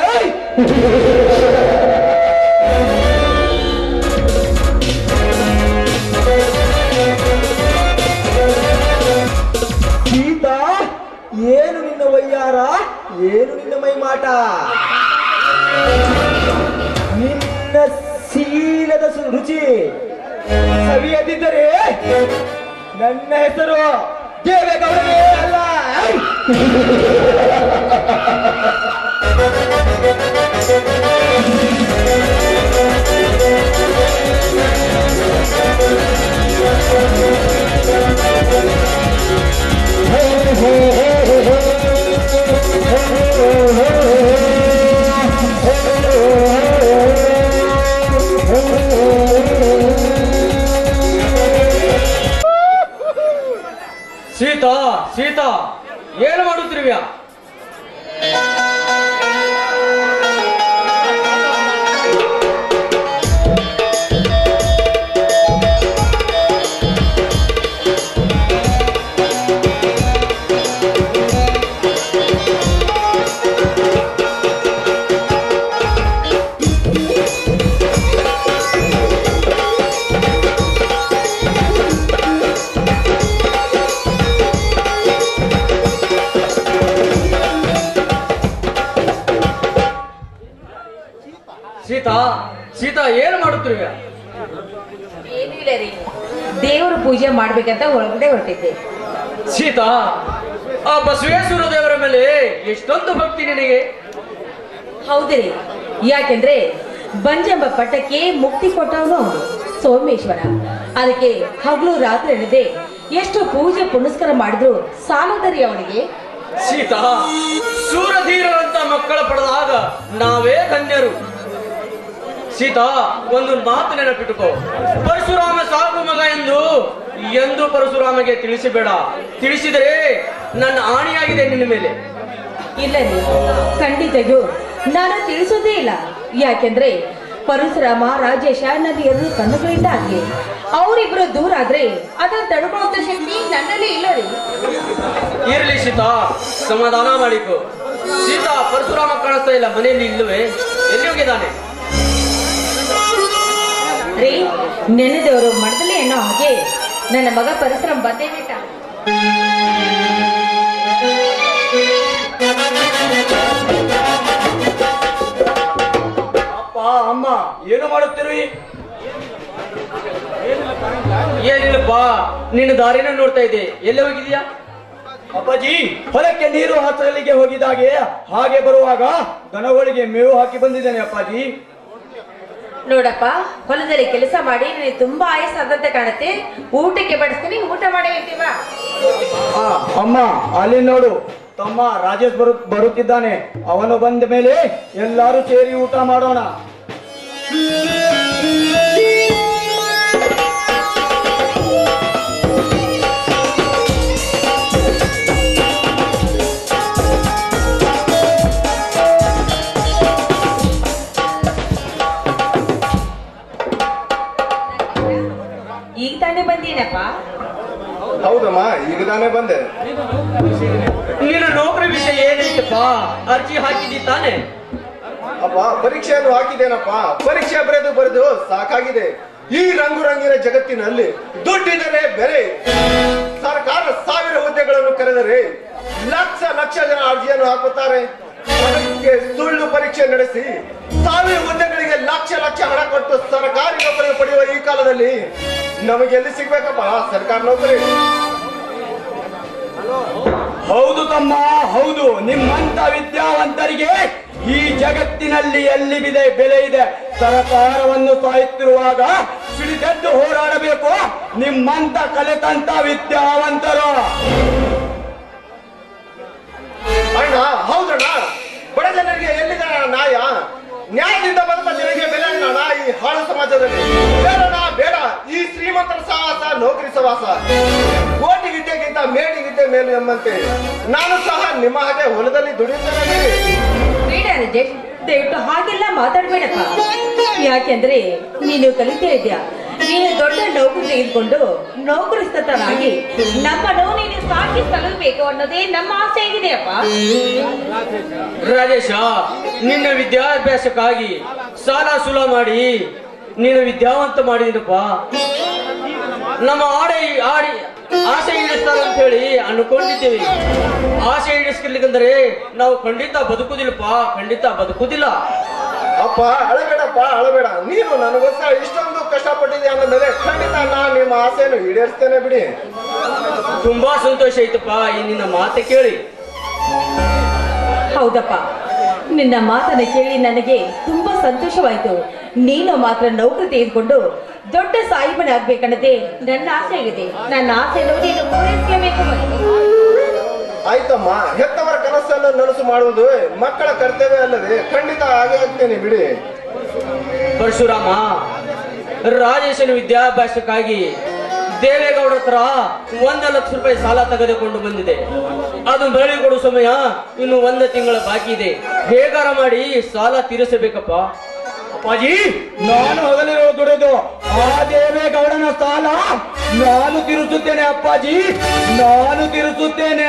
ಸೀತಾ ಏನು ನಿನ್ನ ವಯ್ಯಾರ ಏನು ನಿನ್ನ ಮೈಮಾಟ ನಿನ್ನ ಶೀಲದ ಸು- ರುಚಿ ಸವಿಯದಿದ್ದರೆ ನನ್ನ ಹೆಸರು ದೇವೇಗೌಡನೇ ಅಲ್ಲ ಸೀತಾ ಸೀತಾ ಏನು ಮಾಡುತ್ತಿರುವ್ಯಾ ಸೀತಾ ಸೀತಾ ಏನು ಮಾಡುತ್ತಿರುವ್ಯಾ ಏನೂ ಇಲ್ಲ ರೀ ದೇವರ ಪೂಜೆ ಮಾಡ್ಬೇಕಂತ ಒಳಗಡೆ ಹೊರಟಿದ್ದೆ ಸೀತಾ ಆ ಬಸವೇಶ್ವರ ದೇವರ ಮೇಲೆ ಎಷ್ಟೊಂದು ಭಕ್ತಿ ನಿನಗೆ ಹೌದ್ರಿ ಯಾಕೆಂದ್ರೆ ಬಂಜಂಬ ಪಟ್ಟಕ್ಕೆ ಮುಕ್ತಿ ಕೊಟ್ಟವನು ಅವನು ಸೋಮೇಶ್ವರ ಅದಕ್ಕೆ ಹಗಲು ರಾತ್ರಿ ಎನ್ನದೆ ಎಷ್ಟು ಪೂಜೆ ಪುನಸ್ಕಾರ ಮಾಡಿದ್ರು ಸಾಲದರಿ ಅವನಿಗೆ ಸೀತಾ ಸೂರಧೀರರಂತ ಮಕ್ಕಳ ಪಡೆದಾಗ ನಾವೇ ಧನ್ಯರು ಸೀತಾ ಒಂದು ಮಾತು ನೆನಪಿಟ್ಟುಕೋ ಪರಶುರಾಮ ಸಾಕು ಮಗ ಎಂದು ಎಂದು ಪರಶುರಾಮಗೆ ತಿಳಿಸಬೇಡ ತಿಳಿಸಿದರೆ ನನ್ನ ಆಣಿಯಾಗಿದೆ ನಿನ್ನ ಮೇಲೆ ಇಲ್ಲ ರೀ ಖಂಡಿತಗೂ ನಾನು ತಿಳಿಸೋದೇ ಇಲ್ಲ ಯಾಕೆಂದ್ರೆ ಪರಶುರಾಮ ರಾಜೇಶ ನನ್ನ ಎರಡು ಕಣ್ಣುಗಳಿಂದ ಆಗ್ಲಿ ಅವರಿಬ್ರು ದೂರ ಆದ್ರೆ ಅದನ್ನ ತಡ್ಕೊಳ್ಳೋ ಶಕ್ತಿ ನನ್ನಲ್ಲಿ ಇಲ್ಲ ರೀ ಇರಲಿ ಸೀತಾ ಸಮಾಧಾನ ಮಾಡಿಕೊ ಸೀತಾ ಪರಶುರಾಮ ಕಾಣಿಸ್ತಾ ಇಲ್ಲ ಮನೆಯಲ್ಲಿ ಇಲ್ಲವೇ ಎಲ್ಲಿ ಹೋಗಿದ್ದಾನೆ ರೀ ನೆನೆದವರು ಮಡದಲೇ ಅನ್ನೋ ಹಾಗೆ ನನ್ನ ಮಗ ಪರಿಶ್ರಮ ಬಂದೇ ಬಿಟ್ಟ ಅಪ್ಪ ಅಮ್ಮ ಏನು ಮಾಡುತ್ತಿರುವಿ ಏನಿಲ್ಲಪ್ಪ ನಿನ್ನ ದಾರಿನ ನೋಡ್ತಾ ಇದ್ದೆ ಎಲ್ಲಿ ಹೋಗಿದ್ಯಾ ಅಪ್ಪಾಜಿ ಹೊಲಕ್ಕೆ ನೀರು ಹಾಸಲಿಗೆ ಹೋಗಿದಾಗೆ ಹಾಗೆ ಬರುವಾಗ ದನಗಳಿಗೆ ಮೇವು ಹಾಕಿ ಬಂದಿದ್ದೇನೆ ಅಪ್ಪಾಜಿ ನೋಡಪ್ಪ ಹೊಲದಲ್ಲಿ ಕೆಲಸ ಮಾಡಿ ನನಗೆ ತುಂಬಾ ಆಯಸ್ಸು ಆದಂತೆ ಕಾಣುತ್ತೆ ಊಟಕ್ಕೆ ಬಡಿಸ್ತೀನಿ ಊಟ ಮಾಡಿ ಇರ್ತೀವ ಆ, ಅಮ್ಮ ಅಲ್ಲಿ ನೋಡು ತಮ್ಮ ರಾಜೇಶ್ ಬರು ಬರುತ್ತಿದ್ದಾನೆ ಅವನು ಬಂದ ಮೇಲೆ ಎಲ್ಲರೂ ಸೇರಿ ಊಟ ಮಾಡೋಣ ಈಗ ತಾನೇ ಬಂದೀನಪ್ಪ ಹೌದಮ್ಮ ಈಗ ತಾನೇ ಬಂದೆ ನೀನು ನೌಕರಿ ವಿಷಯ ಏನೈತಪ್ಪ ಅರ್ಜಿ ಹಾಕಿದ್ದಿ ತಾನೆ ಅಪ್ಪ ಪರೀಕ್ಷೆಯನ್ನು ಹಾಕಿದ್ದೇನಪ್ಪ ಪರೀಕ್ಷೆ ಬರೆದು ಬರೆದು ಸಾಕಾಗಿದೆ ಈ ರಂಗು ರಂಗಿನ ಜಗತ್ತಿನಲ್ಲಿ ದುಡ್ಡಿದರೆ ಬೆಲೆ ಸರ್ಕಾರ ಸಾವಿರ ಹುದ್ದೆಗಳನ್ನು ಕರೆದರೆ ಲಕ್ಷ ಲಕ್ಷ ಜನ ಅರ್ಜಿಯನ್ನು ಹಾಕುತ್ತಾರೆ ಅದಕ್ಕೆ ಸುಳ್ಳು ಪರೀಕ್ಷೆ ನಡೆಸಿ ಸಾವಿರ ಹುದ್ದೆಗಳಿಗೆ ಲಕ್ಷ ಲಕ್ಷ ಹಣ ಕೊಟ್ಟು ಸರ್ಕಾರಿ ನೌಕರಿ ಪಡೆಯುವ ಈ ಕಾಲದಲ್ಲಿ ನಮಗೆ ಎಲ್ಲಿ ಸಿಗ್ಬೇಕಪ್ಪ ಸರ್ಕಾರಿ ನೌಕರಿ ಹೌದು ತಮ್ಮ ಹೌದು ನಿಮ್ಮಂತ ವಿದ್ಯಾವಂತರಿಗೆ ಈ ಜಗತ್ತಿನಲ್ಲಿ ಎಲ್ಲಿ ಬಿದೆ ಬೆಲೆ ಇದೆ ಸರಕಾರವನ್ನು ಸಾಯುತ್ತಿರುವಾಗ ಸಿಡಿದೆದ್ದು ಹೋರಾಡಬೇಕು ನಿಮ್ಮಂತ ಕಲಿತಂತ ವಿದ್ಯಾವಂತರು ಅಣ್ಣ ಹೌದಣ್ಣ ಬಡ ಜನರಿಗೆ ಎಲ್ಲಿದೆ ನ್ಯಾಯ ನ್ಯಾಯದಿಂದ ಬದುಕ ಜನರಿಗೆ ಬೆಲೆ ಅಣ್ಣ ಈ ಹಾಳು ಸಮಾಜದಲ್ಲಿ ಬೇಡಣ್ಣ ಬೇಡ ಈ ಶ್ರೀಮಂತರ ಸಹವಾಸ ನೌಕರಿ ಸಹವಾಸ ಕೋಟಿ ವಿದ್ಯೆಗಿಂತ ಮೇಡಿ ವಿದ್ಯೆ ಮೇಲು ಎಂಬಂತೆ ನಾನು ಸಹ ನಿಮ್ಮ ಹಾಗೆ ಹೊಲದಲ್ಲಿ ದುಡಿಯುತ್ತೇನೆ ಬಿಡಿ. ಬೇಡ ರಜೇಶ್ ದಯವಿಟ್ಟು ಹಾಗೆಲ್ಲ ಮಾತಾಡ್ಬೇಡಪ್ಪ ಯಾಕೆಂದ್ರೆ ನೀನು ಕಲಿತಾ ಇದ್ಯಾ ನೀನು ದೊಡ್ಡ ನೌಕರಿ ತೆಗೆದುಕೊಂಡು ನೌಕರಿಸ್ತನಾಗಿ ನಮ್ಮನ್ನು ನೀನು ಸಾಕಿ ಸಲ್ಲಬೇಕು ಅನ್ನೋದೇ ನಮ್ಮ ಆಸೆ ಆಗಿದೆಯಪ್ಪ ರಾಜೇಶ ನಿನ್ನ ವಿದ್ಯಾಭ್ಯಾಸಕ್ಕಾಗಿ ಸಾಲ ಸುಲ ಮಾಡಿ ನೀನು ವಿದ್ಯಾವಂತ ಮಾಡಿದಪ್ಪ ನಮ್ಮ ಆಡೆ ಆಡಿ ಆಸೆ ಈಡೇಸ್ತಾರೆ ಅಂತ ಹೇಳಿ ಅನ್ಕೊಂಡಿದ್ದೀವಿ ಆಸೆ ಈಡೇಸ್ಕಿರ್ಲಿಕ್ಕಂದ್ರೆ ನಾವು ಖಂಡಿತ ಬದುಕುದಿಲ್ಲಪ್ಪ ಖಂಡಿತ ಬದುಕುದಿಲ್ಲ ಅಪ್ಪ ಅಳಬೇಡಪ್ಪ ಅಳಬೇಡ ನೀನು ನನಗೋಸ್ಕರ ಇಷ್ಟೊಂದು ಕಷ್ಟಪಟ್ಟಿದ್ದೆ ಅಂದ ಮೇಲೆ ಖಂಡಿತ ನಾನು ನಿಮ್ಮ ಆಸೆಯನ್ನು ಈಡೇರಿಸ್ತೇನೆ ಬಿಡಿ ತುಂಬಾ ಸಂತೋಷ ಐತಪ್ಪ ಈ ನಿನ್ನ ಮಾತು ಕೇಳಿ ಹೌದಪ್ಪ ನಿನ್ನ ಮಾತನ್ನ ಕೇಳಿ ನನಗೆ ತುಂಬಾ ಸಂತೋಷವಾಯ್ತು ನೀನು ಮಾತ್ರ ನೌಕರಿ ತೆಗೆದುಕೊಂಡು ದೊಡ್ಡ ಸಾಹಿಬನಾಗ್ಬೇಕನ್ನೋದೇ ನನ್ನ ಆಸೆ ಆಗಿದೆ ನನ್ನ ಆಸೆಯನ್ನು ನೀನು ಪೂರೈಸಲೇಬೇಕು ಆಯ್ತಮ್ಮ ಹೆತ್ತವರ ಕನಸನ್ನು ನನಸು ಮಾಡುವುದು ಮಕ್ಕಳ ಕರ್ತವ್ಯ ಅಲ್ಲದೆ ಖಂಡಿತ ಹಾಗೆ ಆಗ್ತೇನೆ ಬಿಡಿ ಪರಶುರಾಮ ರಾಜೇಶನ ವಿದ್ಯಾಭ್ಯಾಸಕ್ಕಾಗಿ ದೇವೇಗೌಡ ಹತ್ರ ಒಂದು ಲಕ್ಷ ರೂಪಾಯಿ ಸಾಲ ತೆಗೆದುಕೊಂಡು ಬಂದಿದೆ ಅದು ಮರಳಿ ಕೊಡುವ ಸಮಯ ಇನ್ನು ಒಂದು ತಿಂಗಳ ಬಾಕಿ ಇದೆ ಹೇಗಾರ ಮಾಡಿ ಸಾಲ ತೀರಿಸಬೇಕಪ್ಪ ಅಪ್ಪಾಜಿ ನಾನು ಹಗಲಿರೋ ದುಡಿದು ಆ ದೇವೇಗೌಡನ ಸಾಲ ನಾನು ತೀರಿಸುತ್ತೇನೆ ಅಪ್ಪಾಜಿ ನಾನು ತೀರಿಸುತ್ತೇನೆ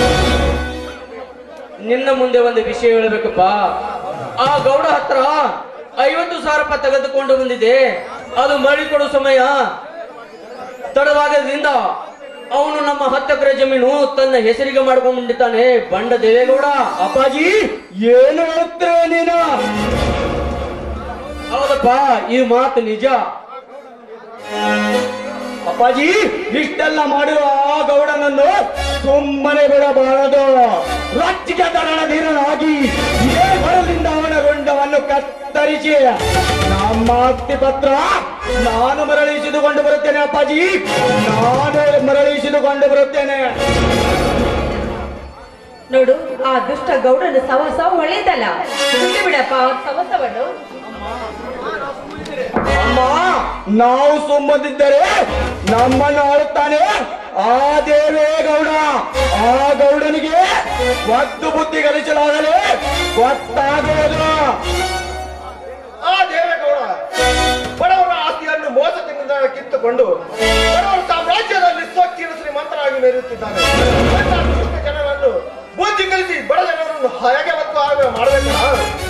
ನಿನ್ನ ಮುಂದೆ ಒಂದು ವಿಷಯ ಹೇಳಬೇಕಪ್ಪ ಆ ಗೌಡ ಹತ್ರ ಐವತ್ತು ಸಾವಿರ ರೂಪಾಯಿ ತೆಗೆದುಕೊಂಡು ಬಂದಿದೆ ಅದು ಮರಳಿ ಕೊಡುವ ಸಮಯ ತಡವಾಗದ್ರಿಂದ ಅವನು ನಮ್ಮ ಹತ್ತು ಎಕರೆ ಜಮೀನು ತನ್ನ ಹೆಸರಿಗೆ ಮಾಡ್ಕೊಂಡ್ಬಿಟ್ಟಿದ್ದಾನೆ ಬಂಡ ದೇವೇಗೌಡ ಅಪ್ಪಾಜಿ ಏನು ಹೇಳುತ್ತೀರ ನೀನು ಹೌದಪ್ಪ ಈ ಮಾತು ನಿಜ ಅಪ್ಪಾಜಿ ಇಷ್ಟೆಲ್ಲ ಮಾಡಿರುವ ಆ ಗೌಡನನ್ನು ಸುಮ್ಮನೆ ಬಿಡಬಾರದು ರೊಚ್ಚಿಗೆ ಧೀರನಾಗಿ ಇದೇ ಬರದಿಂದ ಅವನ ಗೊಂಡವನ್ನು ಕತ್ತರಿಸಿ ನಮ್ಮ ಆಸ್ತಿ ಪತ್ರ ನಾನು ಮರಳಿಸಿದುಕೊಂಡು ಬರುತ್ತೇನೆ ಅಪ್ಪಾಜಿ ನಾನು ಮರಳಿಸಿದುಕೊಂಡು ಬರುತ್ತೇನೆ ನೋಡು ಆ ದುಷ್ಟ ಗೌಡನ ಸವಸ ಒಳ್ಳೇದಲ್ಲ ಬಿಟ್ಟು ಬಿಡಪ್ಪ ಅವ್ರ ಸವಸವನ್ನು ಅಮ್ಮ ನಾವು ಸುಮ್ಮದಿದ್ದರೆ ನಮ್ಮನ್ನು ಆಳುತ್ತಾನೆ ಆ ದೇವೇಗೌಡ ಆ ಗೌಡನಿಗೆ ಒತ್ತು ಬುದ್ಧಿ ಕಲಿಸಲಾಗಲೇ ಗೊತ್ತಾಗೋದು ಆ ದೇವೇಗೌಡ ಬಡವರ ಆಸ್ತಿಯನ್ನು ಮೋಸದಿಂದ ಕಿತ್ತುಕೊಂಡು ಬಡವರ ಸಾಮ್ರಾಜ್ಯದಲ್ಲಿ ಸ್ವಚ್ಛ ಶ್ರೀಮಂತರಾಗಿ ಮೆರೆಯುತ್ತಿದ್ದಾನೆ ಎಲ್ಲ ದುಷ್ಟ ಜನರನ್ನು ಬುದ್ಧಿ ಕಲಿಸಿ ಬಡ ಜನರನ್ನು ಹೇಗೆ ಮತ್ತು ಹಾಗೆ ಮಾಡಬೇಕಾ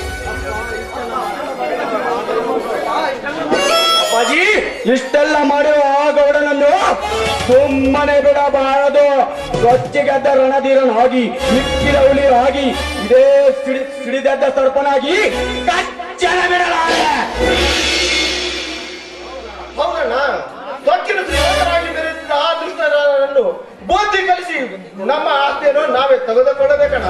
ಅಪ್ಪಾಜಿ ಇಷ್ಟೆಲ್ಲ ಮಾಡಿರುವ ಆ ಗೌಡನನ್ನು ಸುಮ್ಮನೆ ಬಿಡಬಾರದು ರೊಚ್ಚಿಗೆದ್ದ ರಣಧೀರನಾಗಿ ಮಿಕ್ಕಿದ ಹುಲಿಯಾಗಿ ಇದೇ ಸಿಡಿ ಸಿಡಿದೆದ್ದ ಸರ್ಪನಾಗಿ ಕಚ್ಚನ ಬಿಡಲಾರೆ ಹೌದಣ್ಣ ಸ್ವಚ್ಛ ಶ್ರೀಮಂತರಾಗಿ ಮೆರೆಯುತ್ತಿದ್ದ ಆ ದುಷ್ಟ ಜನರನ್ನು ಬುದ್ಧಿ ಕಲಿಸಿ ನಮ್ಮ ಆಸ್ತಿಯನ್ನು ನಾವೇ ತೆಗೆದುಕೊಳ್ಳಬೇಕಣ್ಣ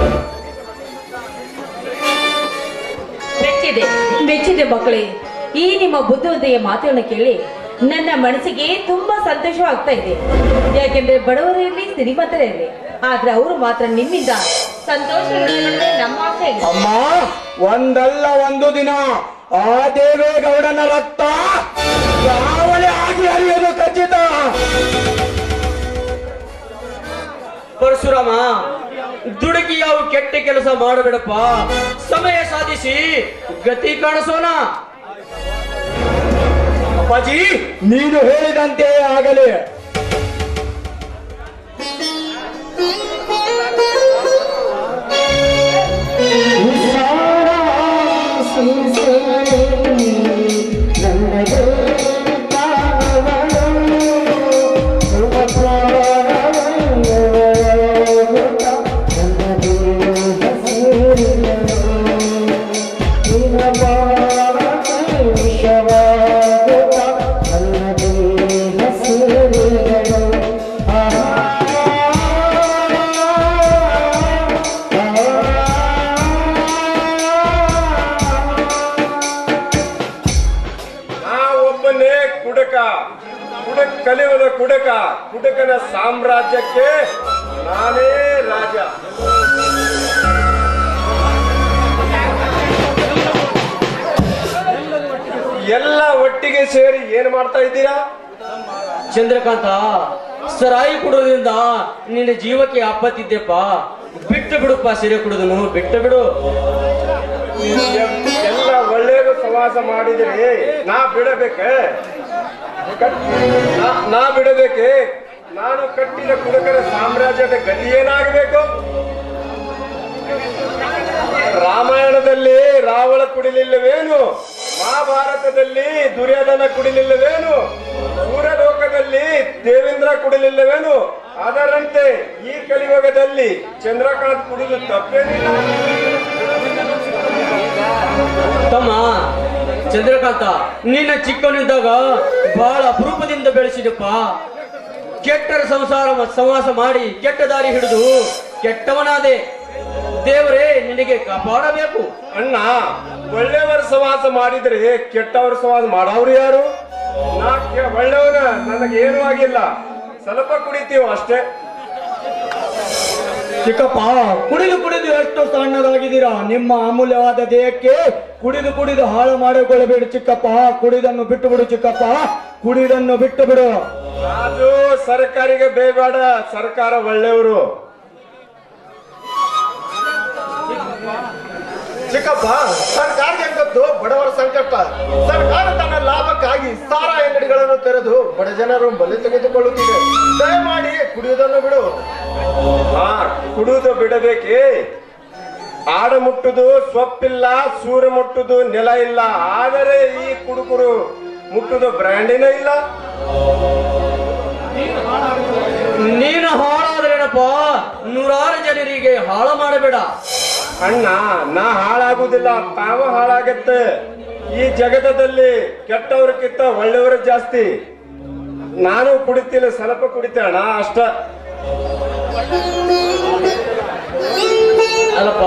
ಮೆಚ್ಚಿದೆ ಮೆಚ್ಚಿದೆ ಮಕ್ಕಳೇ ಈ ನಿಮ್ಮ ಬುದ್ಧಿವಂತೆಯ ಮಾತುಗಳನ್ನು ಕೇಳಿ ನನ್ನ ಮನಸ್ಸಿಗೆ ತುಂಬಾ ಸಂತೋಷವಾಗ್ತಾ ಇದೆ ಯಾಕೆಂದ್ರೆ ಬಡವರು ಇರಲಿ ಶ್ರೀಮಂತರೇ ಇರಲಿ ಆದ್ರೆ ಅವರು ಮಾತ್ರ ನಿಮ್ಮಿಂದ ಸಂತೋಷ ನಮ್ಮ ಆಸೆ ಇದೆ. ಅಮ್ಮ ಒಂದಲ್ಲ ಒಂದು ದಿನ ಆ ದೇವೇಗೌಡನ ರಕ್ತ ಕಾವಲಿ ಆಗಿ ಹರಿಯೋದು ಖಚಿತ ಪರಶುರಾಮ ದುಡುಕಿ ಯಾವ ಕೆಟ್ಟ ಕೆಲಸ ಮಾಡಬೇಡಪ್ಪ ಸಮಯ ಸಾಧಿಸಿ ಗತಿ ಕಾಣಿಸೋಣ ಅಪ್ಪಾಜಿ ನೀನು ಹೇಳಿದಂತೆ ಆಗಲಿ ನಾ ಒಬ್ಬನೇ ಕುಡಕ ಕುಡಕ್ ಕಲಿಯುವುದ ಕುಡಕ ಕುಡಕನ ಸಾಮ್ರಾಜ್ಯಕ್ಕೆ ನಾನೇ ರಾಜ ಎಲ್ಲ ಒಟ್ಟಿಗೆ ಸೇರಿ ಏನ್ ಮಾಡ್ತಾ ಇದ್ದೀರಾ ಚಂದ್ರಕಾಂತ ಸರಾಯಿ ಕುಡೋದ್ರಿಂದ ನಿನ್ನ ಜೀವಕ್ಕೆ ಆಪತ್ತಿದ್ದೆಪ್ಪ ಬಿಟ್ಟು ಬಿಡುಪ್ಪ ಸೀರೆ ಕುಡುದನು ಬಿಟ್ಟು ಬಿಡು ಎಲ್ಲ ಒಳ್ಳೇದು ಸವಾಸ ಮಾಡಿದರೆ ನಾ ಬಿಡಬೇಕೆ ಕಟ್- ನಾ- ನಾ ಬಿಡಬೇಕೆ ನಾನು ಕಟ್ಟಿದ ಕುಡುಕರ ಸಾಮ್ರಾಜ್ಯದ ಗತಿ ಏನಾಗಬೇಕು ರಾಮಾಯಣದಲ್ಲಿ ರಾವಣ ಕುಡಿಲಿಲ್ಲವೇನು ಮಹಾಭಾರತದಲ್ಲಿ ದುರ್ಯೋಧನ ಕುಡಿಲಿಲ್ಲವೇನು ಸೂರ್ಯಲೋಕದಲ್ಲಿ ದೇವೇಂದ್ರ ಕುಡಿಲಿಲ್ಲವೇನು ಅದರಂತೆ ಈ ಕಲಿಯುಗದಲ್ಲಿ ಚಂದ್ರಕಾಂತ್ ಕುಡಿದು ತಪ್ಪೇನಿಲ್ಲ ತಮ್ಮ ಚಂದ್ರಕಾಂತ ನಿನ್ನ ಚಿಕ್ಕವನಿದ್ದಾಗ ಬಹಳ ಅಪರೂಪದಿಂದ ಬೆಳೆಸಿದಪ್ಪ ಕೆಟ್ಟರ ಸಂಸಾರ ಮ- ಸಹವಾಸ ಮಾಡಿ ಕೆಟ್ಟ ದಾರಿ ಹಿಡಿದು ಕೆಟ್ಟವನಾದೆ ದೇವರೇ ನಿನಗೆ ಕಾಪಾಡಬೇಕು ಅಣ್ಣ ಒಳ್ಳೆಯವರ ಸವಾಸ ಮಾಡಿದ್ರೆ ಕೆಟ್ಟವರ ಸವಾಸ ಮಾಡೋರು ಯಾರು ನಾ ಕೆ- ಒಳ್ಳೆಯವನ ನನಗೆ ಏನೂ ಆಗಿಲ್ಲ ಸ್ವಲ್ಪ ಕುಡಿತೀವಿ ಅಷ್ಟೇ ಚಿಕ್ಕಪ್ಪ ಕುಡಿದು ಕುಡಿದು ಎಷ್ಟು ಸಣ್ಣದಾಗಿದ್ದೀರಾ ನಿಮ್ಮ ಅಮೂಲ್ಯವಾದ ದೇಹಕ್ಕೆ ಕುಡಿದು ಕುಡಿದು ಹಾಳು ಮಾಡಿಕೊಳ್ಳಬೇಡಿ ಚಿಕ್ಕಪ್ಪ ಕುಡಿದನ್ನು ಬಿಟ್ಟು ಬಿಡು ಚಿಕ್ಕಪ್ಪ ಕುಡಿದನ್ನು ಬಿಟ್ಟು ಬಿಡು ಅದು ಸರ್ಕಾರಿಗೆ ಬೇಬೇಡ ಸರ್ಕಾರ ಒಳ್ಳೆಯವರು ಚಿಕ್ಕಪ್ಪ ಸರ್ಕಾರಕ್ಕೆ ಗೊತ್ತು ಬಡವರ ಸಂಕಟ ಸರ್ಕಾರ ತನ್ನ ಲಾಭಕ್ಕಾಗಿ ಸಾರ ಅಂಗಡಿಗಳನ್ನು ತೆರೆದು ಬಡ ಜನರು ಬಲಿ ತೆಗೆದುಕೊಳ್ಳುತ್ತಿದೆ ದಯಮಾಡಿ ಕುಡಿಯುವುದನ್ನು ಬಿಡು ಹಾ ಕುಡುವುದು ಬಿಡಬೇಕೇ ಆಡ ಮುಟ್ಟುದು ಸೊಪ್ಪಿಲ್ಲ ಸೂರ್ಯ ಮುಟ್ಟುದು ನೆಲ ಇಲ್ಲ ಆದರೆ ಈ ಕುಡುಕರು ಮುಟ್ಟುದು ಬ್ರ್ಯಾಂಡಿನ ಇಲ್ಲ ನೀನು ಹಾಳಾದ್ರೇನಪ್ಪ ನೂರಾರು ಜನರಿಗೆ ಹಾಳು ಮಾಡಬೇಡ ಅಣ್ಣ ನಾ ಹಾಳಾಗುದಿಲ್ಲ ತಾವ ಹಾಳಾಗತ್ತೆ ಈ ಜಗತ್ತದಲ್ಲಿ ಕೆಟ್ಟವ್ರಕ್ಕಿಂತ ಒಳ್ಳೆಯವರು ಜಾಸ್ತಿ ನಾನು ಕುಡಿತಿಲ್ಲ ಸ್ವಲ್ಪ ಕುಡಿತೆ ಅಣ್ಣ ಅಷ್ಟ ಅಲ್ಲಪ್ಪ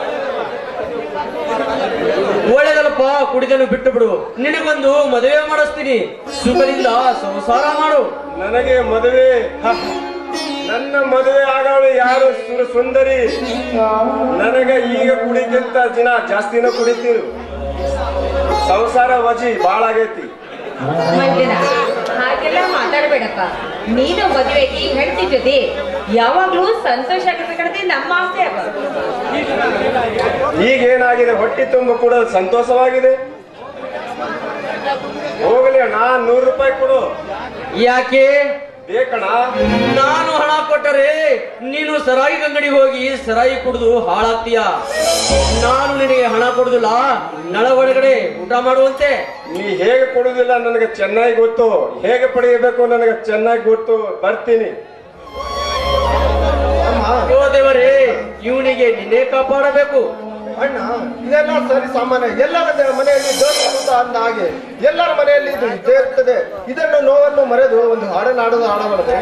ಒಳ್ಳೇದಲ್ಲಪ್ಪ ಕುಡಿದನ್ನು ಬಿಟ್ಟು ಬಿಡು ನಿನಗೊಂದು ಮದುವೆ ಮಾಡಿಸ್ತೀನಿ ಸುಖದಿಂದ ಸಂಸಾರ ಮಾಡು ನನಗೆ ಮದುವೆ ಹ, ನನ್ನ ಮದುವೆ ಆಗವಳು ಯಾರು ಸುರ ಸುಂದರಿ ನನಗೆ ಈಗ ಕುಡಿಕ್ಕಿಂತ ದಿನ ಜಾಸ್ತಿನ ಕುಡಿತೀವಿ ಸಂಸಾರ ವಜಿ ಬಾಳ ಆಗೈತಿ ಮಂಜನ ಹಾಗೆಲ್ಲ ಮಾತಾಡ್ಬೇಡಪ್ಪ ನೀನು ಮದುವೆಗೆ ಹೆಂಡತಿ ಜೊತೆ ಯಾವಾಗ್ಲೂ ಸಂತೋಷ ಆಗಿರ್ಬೇಕನ್ನೋದೇ ನಮ್ಮ ಆಸೆ ಅಪ್ಪ ಈಗ ಏನಾಗಿದೆ ಹೊಟ್ಟಿ ತುಂಬ ಕೂಡ ಸಂತೋಷವಾಗಿದೆ ಹೋಗಲಿ ಅಣ್ಣ ನೂರು ರೂಪಾಯಿ ಕೊಡು ಯಾಕೆ ಬೇಕಣ್ಣ ನಾನು ಹಣ ಕೊಟ್ಟರೆ ನೀನು ಸರಾಯಿ ಅಂಗಡಿಗೆ ಹೋಗಿ ಸರಾಯಿ ಕುಡಿದು ಹಾಳಾಗ್ತೀಯ ನಾನು ನಿನಗೆ ಹಣ ಕೊಡುದಿಲ್ಲ ನಳ ಒಳಗಡೆ ಊಟ ಮಾಡುವಂತೆ ನೀ ಹೇಗೆ ಕೊಡುದಿಲ್ಲ ನನಗೆ ಚೆನ್ನಾಗಿ ಗೊತ್ತು ಹೇಗೆ ಪಡೆಯಬೇಕು ನನಗೆ ಚೆನ್ನಾಗಿ ಗೊತ್ತು ಬರ್ತೀನಿ ಅಯ್ಯೋ ದೇವರೇ ಇವನಿಗೆ ನಿನ್ನೆ ಕಾಪಾಡಬೇಕು ಅಣ್ಣ ಇದೆಲ್ಲ ಸರಿ ಸಾಮಾನ್ಯ ಎಲ್ಲರ ದ- ಮನೆಯಲ್ಲಿ ದೋಷ ಕೂತ ಅಂದ ಹಾಗೆ ಎಲ್ಲರ ಮನೆಯಲ್ಲಿ ಇದು ಇದ್ದೇ ಇರ್ತದೆ ಇದನ್ನು ನೋವನ್ನು ಮರೆದು ಒಂದು ಹಾಡನ್ನಾಡೋದು ಹಾಡಬಾರದೆ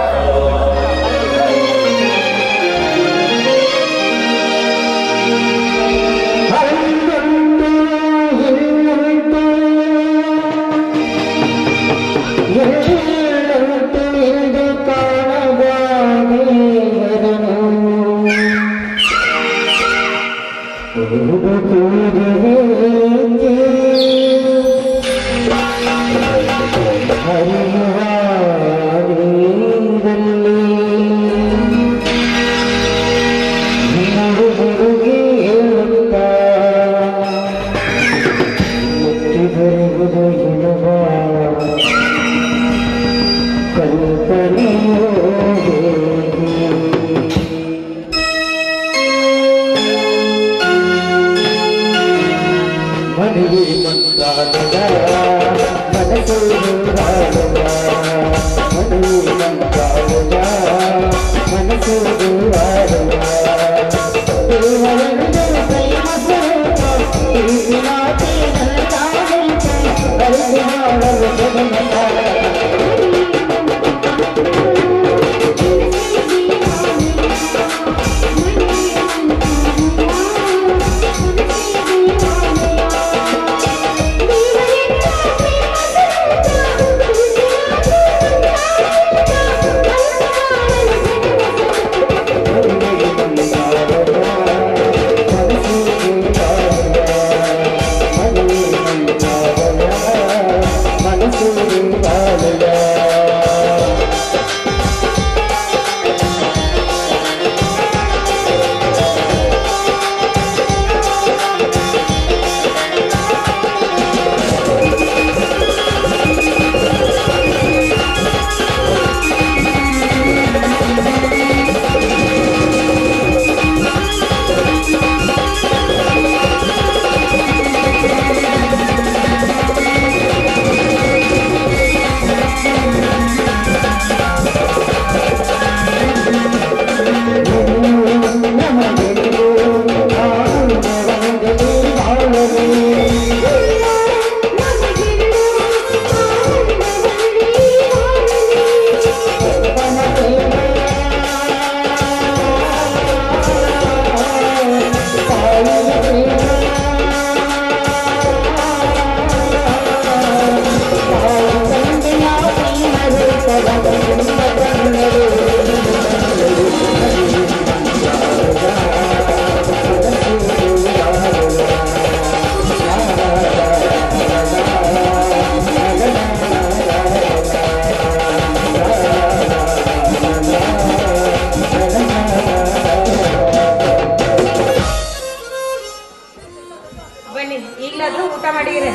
ಬನ್ನಿ ಈಗಲಾದ್ರೂ ಊಟ ಮಾಡಿದ್ರೆ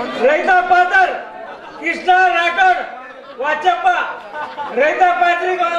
ರೈತ ಪಾತರ್ ಕೃಷ್ಣ ರಾಠೋಡ್ ವಾಚಪ್ಪ ರೈತ ಪಾತ್ರಿಗೆ